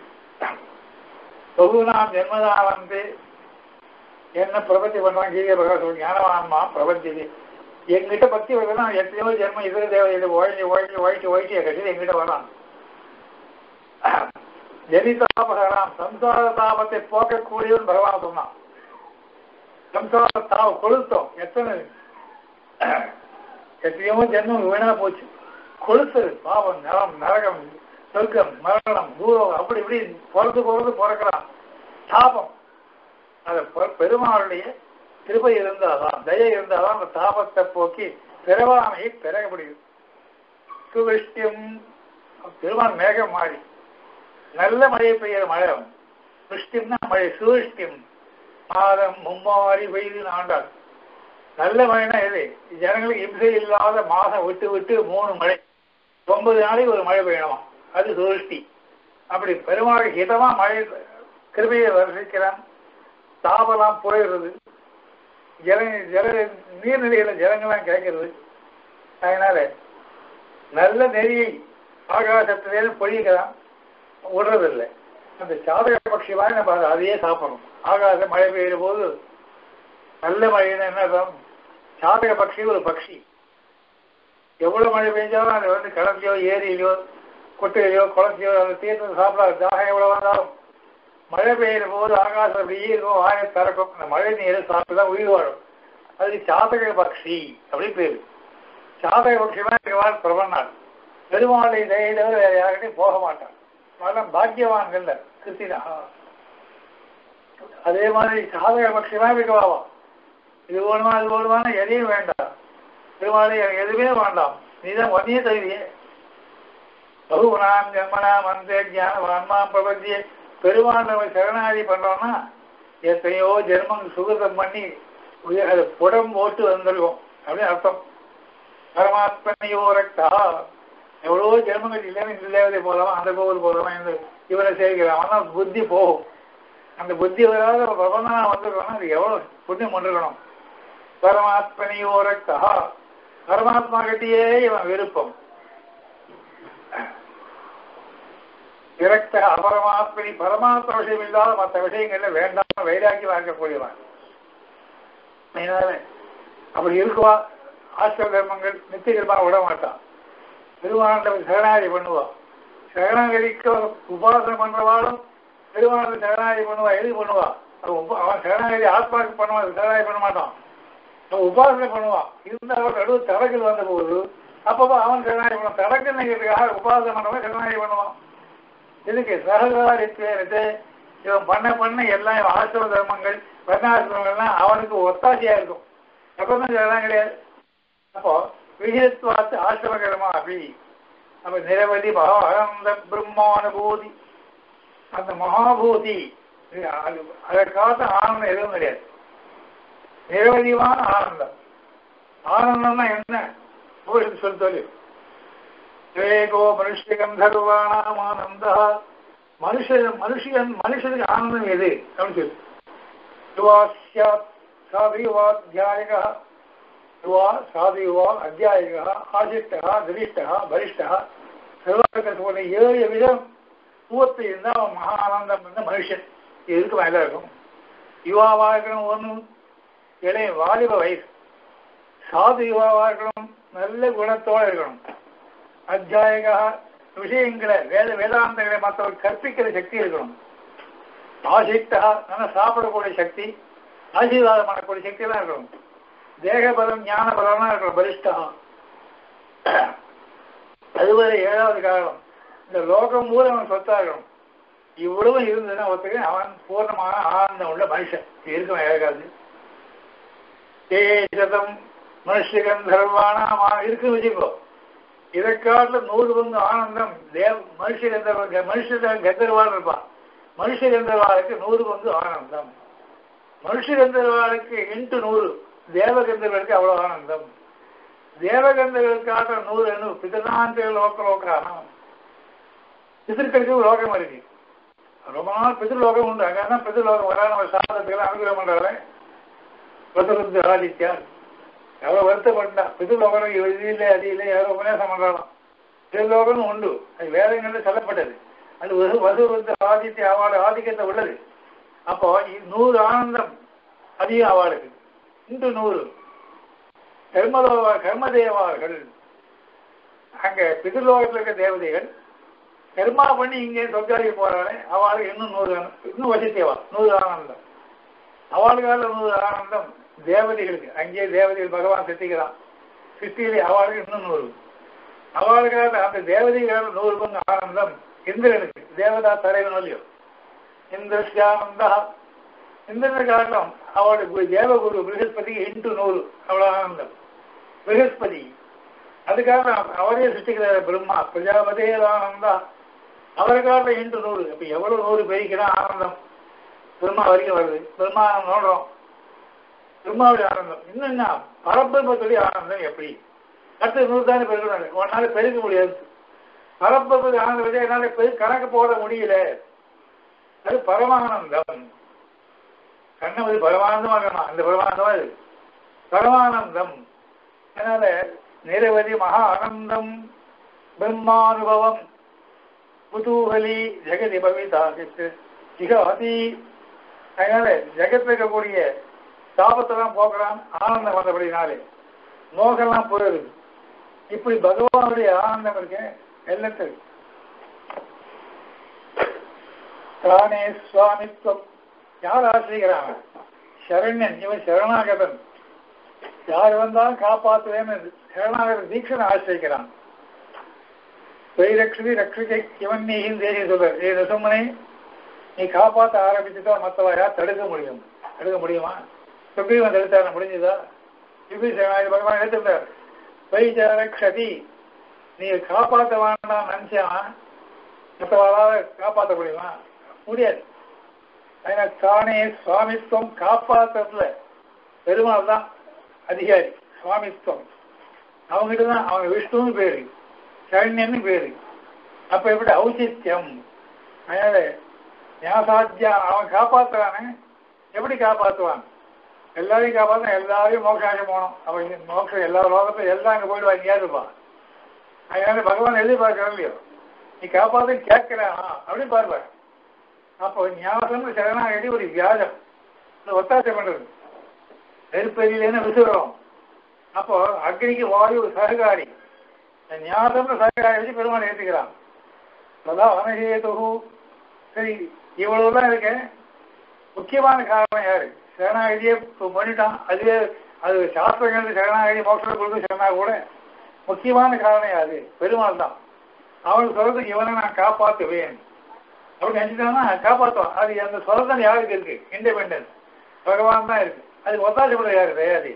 பகுநாம் ஜென்மதான் வந்து என்ன பிரபத்தி பண்றான் கீதை பிரகாசம் ஞானவான்மா பிரபத்தி எங்கிட்ட பக்தி வருதுன்னா எத்தனையோ ஜென்மம் இதர தேவதை ஓய்ச்சி ஓய்ச்சி ஓய்ச்சி ஓய்ச்சி கடைசியில் எங்கிட்ட வரான் ஜனிதாபகராம் சம்சார தாபத்தை போக்கக்கூடியவன் பகவான் சொன்னான் சம்சார தாபம் கொளுத்தோம் எத்தனை எத்தனையோ ஜென்மம் வீணா போச்சு கொளுத்தது பாவம் நரம் நரகம் சொர்க்கம் மரணம் தூரம் அப்படி இப்படி பிறந்து பிறந்து பிறக்கிறான் தாபம் அது பெ- பெருமாளுடைய கிருபை இருந்தாதான் தயை இருந்தாதான் அந்த தாபத்தை போக்கி பிறவாமையை பெற முடியும் சுவிஷ்டியம் பெருமாள் மேகம் மாறி நல்ல மழை பெய்யுற மழை விஷ்டிம்னா மழை சுவிஷ்டியம் மாதம் மும்மாறி பெய்து ஆண்டாள் நல்ல மழைனா எது ஜனங்களுக்கு இம்சை இல்லாத மாதம் விட்டு விட்டு மூணு மழை ஒன்பது நாளைக்கு ஒரு மழை பெய்யணுமா அது சுருஷ்டி அப்படி பெருமாள் ஹிதமா மழை கிருபையை வர்ஷிக்கிறான் தாபெல்லாம் போயிடுறது ஜல ஜல நீர்நிலைகளை ஜலங்கள்லாம் கேட்கறது அதனால நல்ல நெறியை ஆகாசத்திலேருந்து பொழிகிறான் விடுறதில்லை அந்த சாதக பட்சி மாதிரி நம்ம அதை அதையே சாப்பிடணும் ஆகாசம் மழை பெய்யுற போது நல்ல மழைன்னா என்ன அர்த்தம் சாதக பட்சி ஒரு பட்சி எவ்வளவு மழை பெஞ்சாலும் அது வந்து கிணத்துலையோ ஏரியிலையோ கொட்டையிலையோ குளத்தையோ அந்த தீர்த்தத்தை சாப்பிடாது தாகம் எவ்வளவு வந்தாலும் மழை பெய்யுற போது ஆகாசம் அப்படியே இருக்கும் வாயை திறக்கும் அந்த மழை நீரை சாப்பிட்டு தான் உயிர் வாழும் அதுக்கு சாதக பக்ஷி அப்படின்னு பேரு சாதக பட்சியமா இருக்கவாள் பிரபன்னாள் பெருமாளை தயை தவிர வேற யார்கிட்டையும் போக மாட்டான் அதெல்லாம் பாக்கியவான்கள் கிருத்தினா அதே மாதிரி சாதக பட்சியமா இருக்கவாவா இது வேணுமா அது வேணுமான எதையும் வேண்டாம் பெருமாளை எனக்கு எதுவுமே வேண்டாம் நீதான் ஒன்னையே தருவியே பகுகுணாம் ஜன்மனாம் அந்த ஞானவான்மா பிரபந்திய பெருமாள் நம்ம சரணாதி பண்றோம்னா எத்தனையோ ஜென்மம் சுகதம் பண்ணி உயர் அது புடம் போட்டு வந்திருக்கோம் அப்படின்னு அர்த்தம் பரமாத்மனையோ ரக்தா எவ்வளவோ ஜென்மங்கள் இல்லைன்னு இந்த தேவதை போலாமா அந்த கோவில் போலாமா இந்த இவரை சேர்க்கலாம் ஆனால் புத்தி போகும் அந்த புத்தி வராத பிரபந்தனா வந்திருக்கோம்னா அது எவ்வளவு புண்ணியம் பண்ணிருக்கணும் பரமாத்மனையோ ரக்தா பரமாத்மா கிட்டேயே இவன் விருப்பம் விரக்த அபரமாத்மனி பரமாத்ம விஷயம் இல்லாத மற்ற விஷயங்கள்ல வேண்டாம் வைராக்கி வாங்கக்கூடியவன் அதனால அப்படி இருக்குவா ஆசிர தர்மங்கள் நித்திய கர்மா விட மாட்டான் பெருமாண்ட சரணாதி பண்ணுவா சரணாகதிக்கு உபாசனை பண்றவாளும் பெருமாண்ட சரணாதி பண்ணுவா எது பண்ணுவா அவன் உப- அவன் சரணாகதி ஆத்மாவுக்கு பண்ணுவான் சரணாகதி பண்ண மாட்டான் அவன் உபாசனை பண்ணுவான் இருந்தாலும் நடுவு தடங்கள் வந்த போது அப்பப்போ அவன் சரணாகதி பண்ணுவான் தடக்குங்கிறதுக்காக உபாசனை பண்ணவன் சரணாகதி பண்ணுவான் இதுக்கு சககாரித்து இவன் பண்ண பண்ண எல்லாம் இவன் ஆசிரம தர்மங்கள் வர்ணாசிரமங்கள்லாம் அவனுக்கு ஒத்தாசையா இருக்கும் அப்பதான் இதெல்லாம் கிடையாது அப்போ விஜயத்வாத்து ஆசிரம கர்மா அப்படி அப்ப நிரவதி மகானந்த பிரம்மானுபூதி அந்த மகாபூதி இது அது- அதை காத்த ஆனந்தம் எதுவும் கிடையாது நிரவதியான ஆனந்தம் ஆனந்தம்னா என்ன போயிட்டு சொல்லி சொல்லி விவேகோ மனுஷ்ய கந்தர்வானாம் ஆனந்தா மனுஷன் மனுஷன் மனுஷனுக்கு ஆனந்தம் எது அப்படின்னு சொல்லு யுவா சியாத் சாதியுவாத்தியாயகா யுவா சாதியுவா அத்தியாயகா ஆசிஷ்டா திரிஷ்டா பரிஷ்டா செல்வாக்கத்தோட ஏழு விதம் பூவத்தை இருந்தால் அவன் மகா ஆனந்தம் இருந்த மனுஷன் இது இருக்கு மேல இருக்கும் யுவாவா இருக்கணும் ஒன்று இளைய வாலிப வயசு சாது யுவாவா இருக்கணும் நல்ல குணத்தோட இருக்கணும் அத்தியாயகா விஷயங்களை வேத வேதாந்தங்களை மற்றவர் கற்பிக்கிற சக்தி இருக்கணும் ஆசிக்தா நல்லா சாப்பிடக்கூடிய சக்தி ஆசீர்வாதம் பண்ணக்கூடிய சக்தி தான் இருக்கணும் தேகபலம் ஞான பலம்லாம் இருக்கணும் பலிஷ்டா அதுவரை ஏழாவது காரணம் இந்த லோகம் மூலம் அவன் சொத்தா இருக்கணும் இவ்வளவு இருந்ததுன்னா ஒருத்தருக்கு அவன் பூர்ணமான ஆனந்தம் உள்ள மனுஷன் இது இருக்கும் ஏகாது தேசதம் மனுஷகன் தர்வானா இருக்குன்னு வச்சுக்கோ இதை காட்டில் நூறு பங்கு ஆனந்தம் தேவ மனுஷ கந்தர்வ மனுஷ கந்தர்வாள் இருப்பான் மனுஷ கந்தர்வாளுக்கு நூறு பங்கு ஆனந்தம் மனுஷ கந்தர்வாளுக்கு இன்ட்டு நூறு தேவ கந்தர்வருக்கு அவ்வளவு ஆனந்தம் தேவகந்தர்கள் காட்டுற நூறு அணு பிதனாந்த லோக லோகானம் பிதர்களுக்கு ஒரு லோகம் இருக்கு ரொம்ப நாள் பிதிர்லோகம் உண்டு அங்கதான் பிதிர்லோகம் வரா நம்ம சாதத்துக்கெல்லாம் அனுகிரகம் பண்றாரு பிரதருந்து ஆதித்யார் எவ்வளவு வருத்தப்பட்டா பிதிர்லோகம் இது இல்லை அது இல்லை யாரோ உபநேசம் பண்றாலும் பிதிர்லோகம் உண்டு அது வேதங்கள்ல சொல்லப்பட்டது அது வசு வசுருந்து ஆதித்ய அவளோட ஆதிக்கத்தை உள்ளது அப்போ இ- நூறு ஆனந்தம் அதிகம் அவளுக்கு இன்று நூறு கர்மலோக கர்மதேவார்கள் அங்க பிதிர்லோகத்தில் இருக்க தேவதைகள் கர்மா பண்ணி இங்கே சொர்க்காரிக்கு போறாளே அவளுக்கு இன்னும் நூறு ஆன- இன்னும் வசித்தேவா நூறு ஆனந்தம் அவளுக்கால நூறு ஆனந்தம் தேவதைகளுக்கு அங்கே தேவதைகள் பகவான் சித்திக்கிறான் சித்தியிலே அவளுக்கு இன்னும் நூறு அவளுக்கால அந்த தேவதைகள் நூறு பங்கு ஆனந்தம் இந்திரனுக்கு தேவதா தலைவன் இல்லையோ இந்திரஸ்யானந்தா இந்திரனை காரணம் அவளுக்கு தேவகுரு பிரகஸ்பதி இன்ட்டு நூறு அவ்வளவு ஆனந்தம் பிரகஸ்பதி அதுக்காக அவரே சிருஷ்டிக்கிறார் பிரம்மா பிரஜாபதே ஆனந்தா அவருக்காக இன்ட்டு நூறு அப்ப எவ்வளவு நூறு பெருக்கிறா ஆனந்தம் பிரம்மா வரைக்கும் வருது பிரம்மா நம்ம நோடுறோம் பிரம்மாவுடைய ஆனந்தம் இன்னும் என்ன பரபிரம்மத்துடைய ஆனந்தம் எப்படி அடுத்து நூறு தானே பெருக்கணும் உன்னால பெருக்க முடியாது பரபிரம்மத்துடைய ஆனந்தம் விட என்னால பெரு கணக்கு போட முடியல அது பரமானந்தம் கண்ணம் அது பரமானந்தமா இருக்கணும் அந்த பரமானந்தமா இது பரமானந்தம் அதனால நிரவதி மகா ஆனந்தம் பிரம்மானுபவம் குதூகலி ஜெகதி பவிதா ஜிகாதி அதனால ஜெகத்தில் இருக்கக்கூடிய தாபத்தெல்லாம் போக்கலாம் ஆனந்தம் வந்தபடினாலே மோகம்லாம் போயிடுது இப்படி பகவானுடைய ஆனந்தம் இருக்கு எல்லத்தில் தானே சுவாமித்வம் யார் ஆசிரிக்கிறாங்க சரண்யன் இவன் சரணாகதன் யார் வந்தாலும் காப்பாற்றுவேன்னு சரணாகதன் தீட்சனை ஆசிரிக்கிறான் ரக்ஷதி ரட்சிக்கை இவன் நீ தேசிய சொல்றார் ஏ நசுமனை நீ காப்பாற்ற ஆரம்பிச்சுட்டா மற்றவா யார் தடுக்க முடியும் தடுக்க முடியுமா சுக்ரீவன் தடுத்தார முடிஞ்சதா விபீஷணாய் பகவான் எடுத்துட்டார் வைஜரக்ஷதி நீ காப்பாற்ற வேண்டாம் நினைச்சான் மற்றவாளால காப்பாற்ற முடியுமா முடியாது அதனால தானே சுவாமித்துவம் காப்பாற்றுறதுல பெருமாள் தான் அதிகாரி சுவாமித்துவம் அவங்ககிட்ட தான் அவங்க விஷ்ணுன்னு பேரு சரண்யன்னு பேரு அப்ப எப்படி ஔச்சித்யம் அதனால ஞாசாத்தியா அவன் காப்பாத்துறானே எப்படி காப்பாத்துவான் எல்லாரையும் காப்பாற்ற எல்லாரையும் மோட்சாயம் போகணும் அவன் மோட்சம் எல்லா லோகத்தையும் எல்லாம் அங்கே போயிடுவா எங்கேயாவது இருப்பான் அதனால பகவான் எதிர்பார்க்கறது இல்லையோ நீ காப்பாத்து கேட்கிறானா அப்படின்னு பாருவார் அப்போ ஞாபகம் சரணாகடி ஒரு வியாஜம் இந்த ஒத்தாசை பண்றது நெருப்பெரியிலேன்னு விசுகிறோம் அப்போ அக்னிக்கு வாயு சககாரி ஞாபகம் சககாரி வச்சு பெருமாள் ஏற்றுக்கிறான் அதான் அனகேது சரி இவ்வளவுதான் இருக்கு முக்கியமான காரணம் யாரு சரணாகதியை பண்ணிட்டான் அதுவே அது சாஸ்திரங்கள் சரணாகதி மோட்சத்தை கொடுத்து சொன்னா கூட முக்கியமான காரணம் யாரு பெருமாள் தான் அவன் சொல்றதுக்கு இவனை நான் காப்பாற்றுவேன் அப்படி நினைச்சிட்டான்னா காப்பாற்றுவான் அது அந்த சொல்றதன் யாருக்கு இருக்கு இண்டிபெண்டன்ஸ் பகவான் தான் இருக்கு அது ஒத்தாசப்பட யாரு தயாரி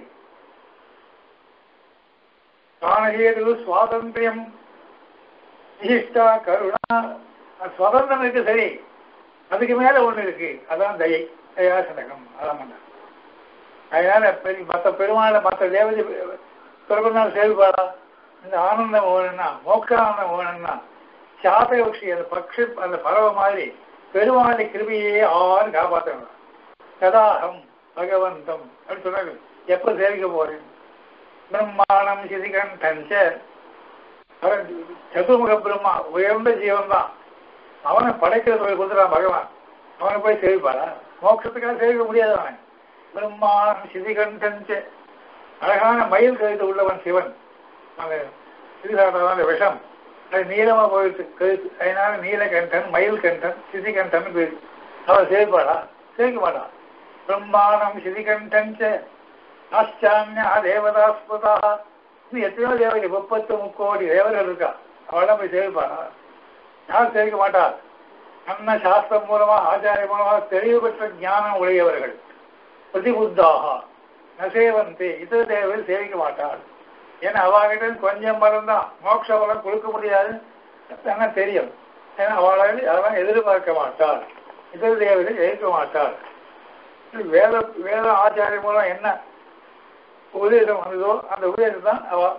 காணகேது சுவாதந்திரியம் விசிஷ்டா கருணா சுதந்திரம் இருக்கு சரி அதுக்கு மேல ஒண்ணு இருக்கு அதான் தயை தயாசனகம் அதான் பண்ண அதனால பெரிய மற்ற பெருமாளை மற்ற தேவதை பிரபந்தம் செயல்பாடா இந்த ஆனந்தம் வேணும்னா மோட்சானந்தம் வேணும்னா சாதகபக்ஷி அந்த பக்ஷி அந்த பறவை மாதிரி பெருமாளை கிருபியே ஆறு காப்பாற்றணும் கதாகம் பகவந்தம் அப்படின்னு சொன்னாங்க எப்ப சேவிக்க போறேன் பிரம்மாணம் சிதிகண்டஞ்ச சதுர்முக பிரம்மா உயர்ந்த ஜீவன் தான் அவனை படைக்கிறத கொடுத்துறான் பகவான் அவனை போய் சேவிப்பாரா மோட்சத்துக்காக சேவிக்க முடியாது அவன் பிரம்மாணம் சிதிகண்டஞ்ச அழகான மயில் கழுத்து உள்ளவன் சிவன் அந்த சிதிகாட்டம் அந்த விஷம் அது நீளமா போயிட்டு கழுத்து அதனால நீலகண்டன் மயில் கண்டன் சிதிகண்டன் பேரு அவன் சேவிப்பாளா சேவிக்க மாட்டான் பிரம்மாணம் சிதிகண்டன் ஆச்சாமியா தேவதாஸ்பதா இது எத்தனையோ தேவதை முப்பத்து முக்கோடி தேவர்கள் இருக்கா அவெல்லாம் போய் சேவிப்பாளா யார் சேவிக்க மாட்டார் அன்ன சாஸ்திரம் மூலமா ஆச்சாரிய மூலமா தெளிவு பெற்ற ஞானம் உடையவர்கள் பிரதிபுத்தாக நசேவந்தே இதர தேவர்கள் சேவிக்க மாட்டாள் ஏன்னா அவகிட்ட கொஞ்சம் பலம் தான் மோட்ச பலம் கொடுக்க முடியாது தானே தெரியும் ஏன்னா அவளால் அதெல்லாம் எதிர்பார்க்க மாட்டாள் இதர தேவர்கள் ஜெயிக்க மாட்டாள் வேத வேத ஆச்சாரிய மூலம் என்ன உபதேசம் வந்ததோ அந்த உபதேசம் தான் அவ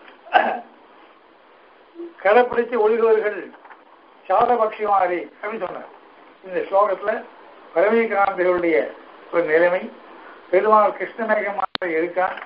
கடைப்பிடிச்சு ஒழுகுவர்கள் சாதபக்ஷிமாரி அப்படின்னு சொன்னார் இந்த ஸ்லோகத்துல பரமீகாந்திகளுடைய ஒரு நிலைமை பெருமாள் கிருஷ்ணமேகமாக இருக்கான்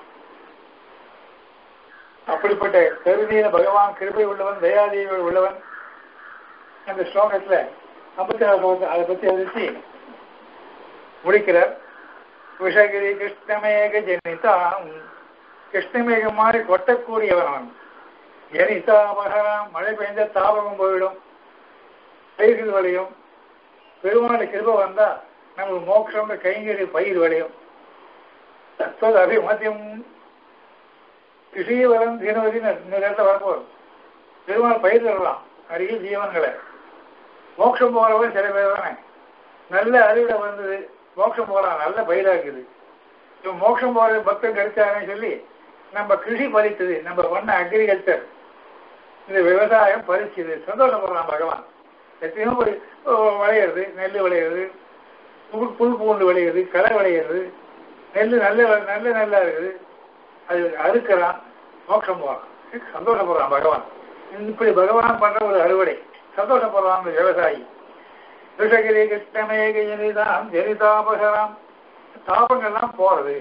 அப்படிப்பட்ட கருணையில பகவான் கிருபை உள்ளவன் தயாதேவி உள்ளவன் அந்த ஸ்லோகத்துல ஐம்பத்தி நாலு ஸ்லோகத்தை அதை பத்தி அறிவிச்சு முடிக்கிறார் விஷகிரி கிருஷ்ணமேக ஜனிதாம் கிருஷ்ணமேகம் மாதிரி கொட்டக்கூடியவன் அவன் ஜனிதாமகரம் மழை பெய்ஞ்ச தாபகம் போயிடும் பயிர்கள் விளையும் பெருமாள் கிருப வந்தா நமக்கு மோட்சம் கைங்கறி பயிர் விளையும் தற்போது அபிமத்தியம் கிருஷிவரம் தீனவதினு இந்த இடத்துல வரப்போகுது பெருமாள் பயிர் தரலாம் நிறைய ஜீவன்களை மோட்சம் போகிறவன் சில பேர் தானே நல்ல அறிவிட வந்தது மோட்சம் போகலாம் நல்ல பயிராக்குது இப்போ மோட்சம் போகிற பக்தன் கிடைச்சாங்கன்னு சொல்லி நம்ம கிருஷி பறித்தது நம்ம பண்ண அக்ரிகல்ச்சர் இந்த விவசாயம் பறிச்சுது சந்தோஷப்படலாம் பகவான் எத்தனையோ போய் விளையிறது நெல் விளையிறது புல் புல் பூண்டு விளையிறது களை விளையிறது நெல் நல்ல நல்ல நெல்லா இருக்குது அது அறுக்கிறான் மோட்சம் போறான் சந்தோஷப்படுறான் பகவான் இப்படி பகவான் பண்ற ஒரு அறுவடை சந்தோஷப்படுறான் அந்த விவசாயி விஷகிரி கிருஷ்ணமேக ஜனிதாம் ஜனிதாபகராம் தாபங்கள்லாம் போறது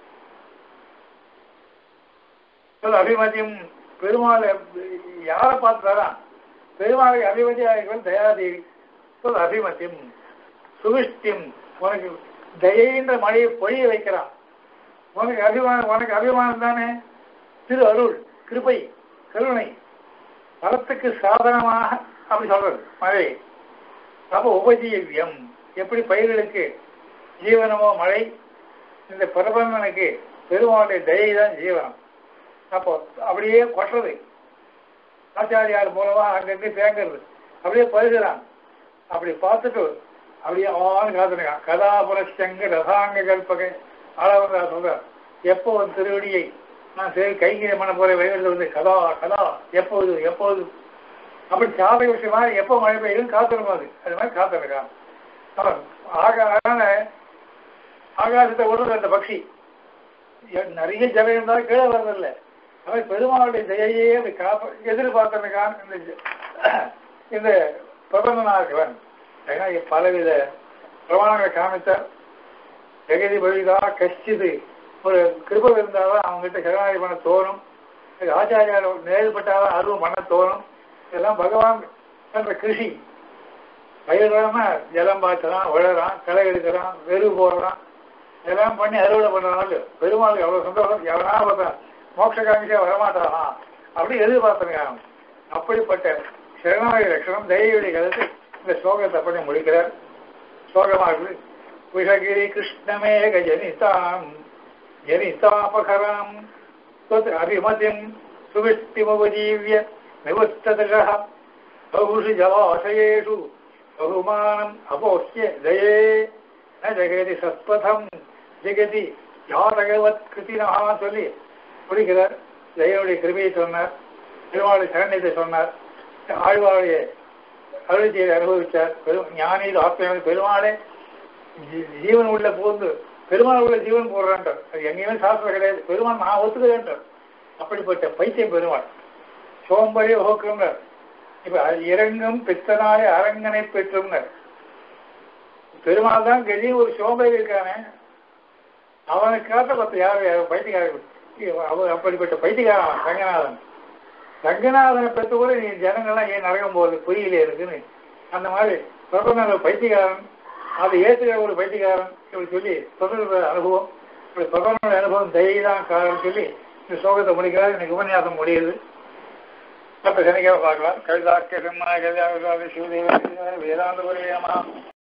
சொல்ல அபிமதியும் பெருமாளை யாரை பார்த்து தரான் பெருமாளை அபிமதியார்கள் தயாதேவி சொல் அபிமதியும் சுவிஷ்டியும் உனக்கு தயைன்ற மழையை பொழிய வைக்கிறான் உனக்கு அபிமானம் உனக்கு அபிமானம் தானே திரு அருள் கிருபை கருணை பலத்துக்கு சாதனமாக அப்படி சொல்றது மழை அப்போ உபஜீவியம் எப்படி பயிர்களுக்கு ஜீவனமோ மழை இந்த பிரபந்தனுக்கு பெருமாளுடைய தயை தான் ஜீவனம் அப்போ அப்படியே கொட்டுறது ஆச்சாரியார் மூலமா அங்கிருந்து தேங்கிறது அப்படியே பருகிறான் அப்படி பார்த்துட்டு அப்படியே ஆன்னு காத்துருக்கான் கதாபுரஸ்டங்க ரசாங்க கல்பகை ஆளவந்தா சொல்றார் எப்போ ஒரு திருவடியை நான் சரி கைங்கரியம் பண்ண போற வயதில் வந்து கதா கதா எப்போது எப்போது அப்படி சாதக விஷயமா எப்போ மழை பெய்யும் காத்திருக்கும் அது அது மாதிரி காத்திருக்கான் அவன் ஆக அதனால ஆகாசத்தை விடுறது அந்த பக்ஷி நிறைய ஜலம் இருந்தாலும் கீழே வர்றதில்லை அவன் பெருமாளுடைய தயையே அதை காப்ப எதிர்பார்த்திருக்கான் இந்த இந்த பிரபந்தனாகிறவன் ஏன்னா பலவித பிரமாணங்களை காமித்தார் ஜெகதி பவிதா கஷ்டிது ஒரு கிருபம் இருந்தாலும் அவங்ககிட்ட சரணாகி பண்ண தோணும் ஆச்சாரியார் நேர்பட்டாலும் அருவம் பண்ண தோணும் இதெல்லாம் பகவான் என்ற கிருஷி பயிராம ஜலம் பாய்ச்சலாம் விழறான் களை எடுக்கிறான் வெறு போடுறான் இதெல்லாம் பண்ணி அறுவடை பண்றதுனால பெருமாளுக்கு அவ்வளவு சந்தோஷம் எவனா பார்த்தா மோட்ச காமிச்சா வரமாட்டானா அப்படி எதிர்பார்த்திருக்காங்க அப்படிப்பட்ட சரணாகி லட்சணம் தெய்வீக கருத்து இந்த ஸ்லோகத்தை பண்ணி முடிக்கிறார் ஸ்லோகமாக விஷகிரி கிருஷ்ணமேக ஜனிதாம் ஜனிதாபகராம் அபிமதிம் சுவிஷ்டிமுபஜீவிய நிவர்த்ததகः बहुषु जलाशयेषु बहुमानम् अपोह्य दये न जगति சத்பதம் ஜெகதி யாதகவத் கிருத்தினஹா சொல்லி முடிக்கிறார் ஜெயனுடைய கிருமையை சொன்னார் பெருமாளுடைய சரண்யத்தை சொன்னார் ஆழ்வாருடைய அருள்ச்சியை அனுபவிச்சார் பெரும் ஞானி ஆத்ம பெருமாளே ஜீவன் உள்ள போந்து பெருமாள் உள்ள ஜீவன் போடுறான்றார் அது எங்கேயுமே சாஸ்திரம் கிடையாது பெருமாள் நான் ஒத்துக்கிறேன்றார் அப்படிப்பட்ட பைத்தியம் பெருமாள் சோம்பரி ஓக்குங்கிறார் இப்ப இறங்கும் பித்தனாலே அரங்கனை பெற்றும்னர் பெருமாள் தான் கெதி ஒரு சோம்பேறி இருக்கானே அவனுக்கு காட்ட பத்து யார் பைத்தியக்காரன் அவன் அப்படிப்பட்ட பைத்தியக்காரன் அவன் ரங்கநாதன் ரங்கநாதனை பெற்று கூட நீ ஜனங்கள்லாம் ஏன் நரகம் போகுது புரியல இருக்குன்னு அந்த மாதிரி தொடர்ந்து பைத்தியக்காரன் அதை ஏற்றுக்கிற ஒரு பைத்தியக்காரன் இப்படி சொல்லி தொடர்ந்த அனுபவம் இப்படி தொடர்ந்த அனுபவம் தைரியதான் காரணம் சொல்லி இந்த சோகத்தை முடிக்கிறார் எனக்கு உபன்யாசம் முடியுது அப்ப சனிக்காக பார்க்கலாம் கவிதாக்கிய சிம்மா கவிதா சிவதேவ வேதாந்த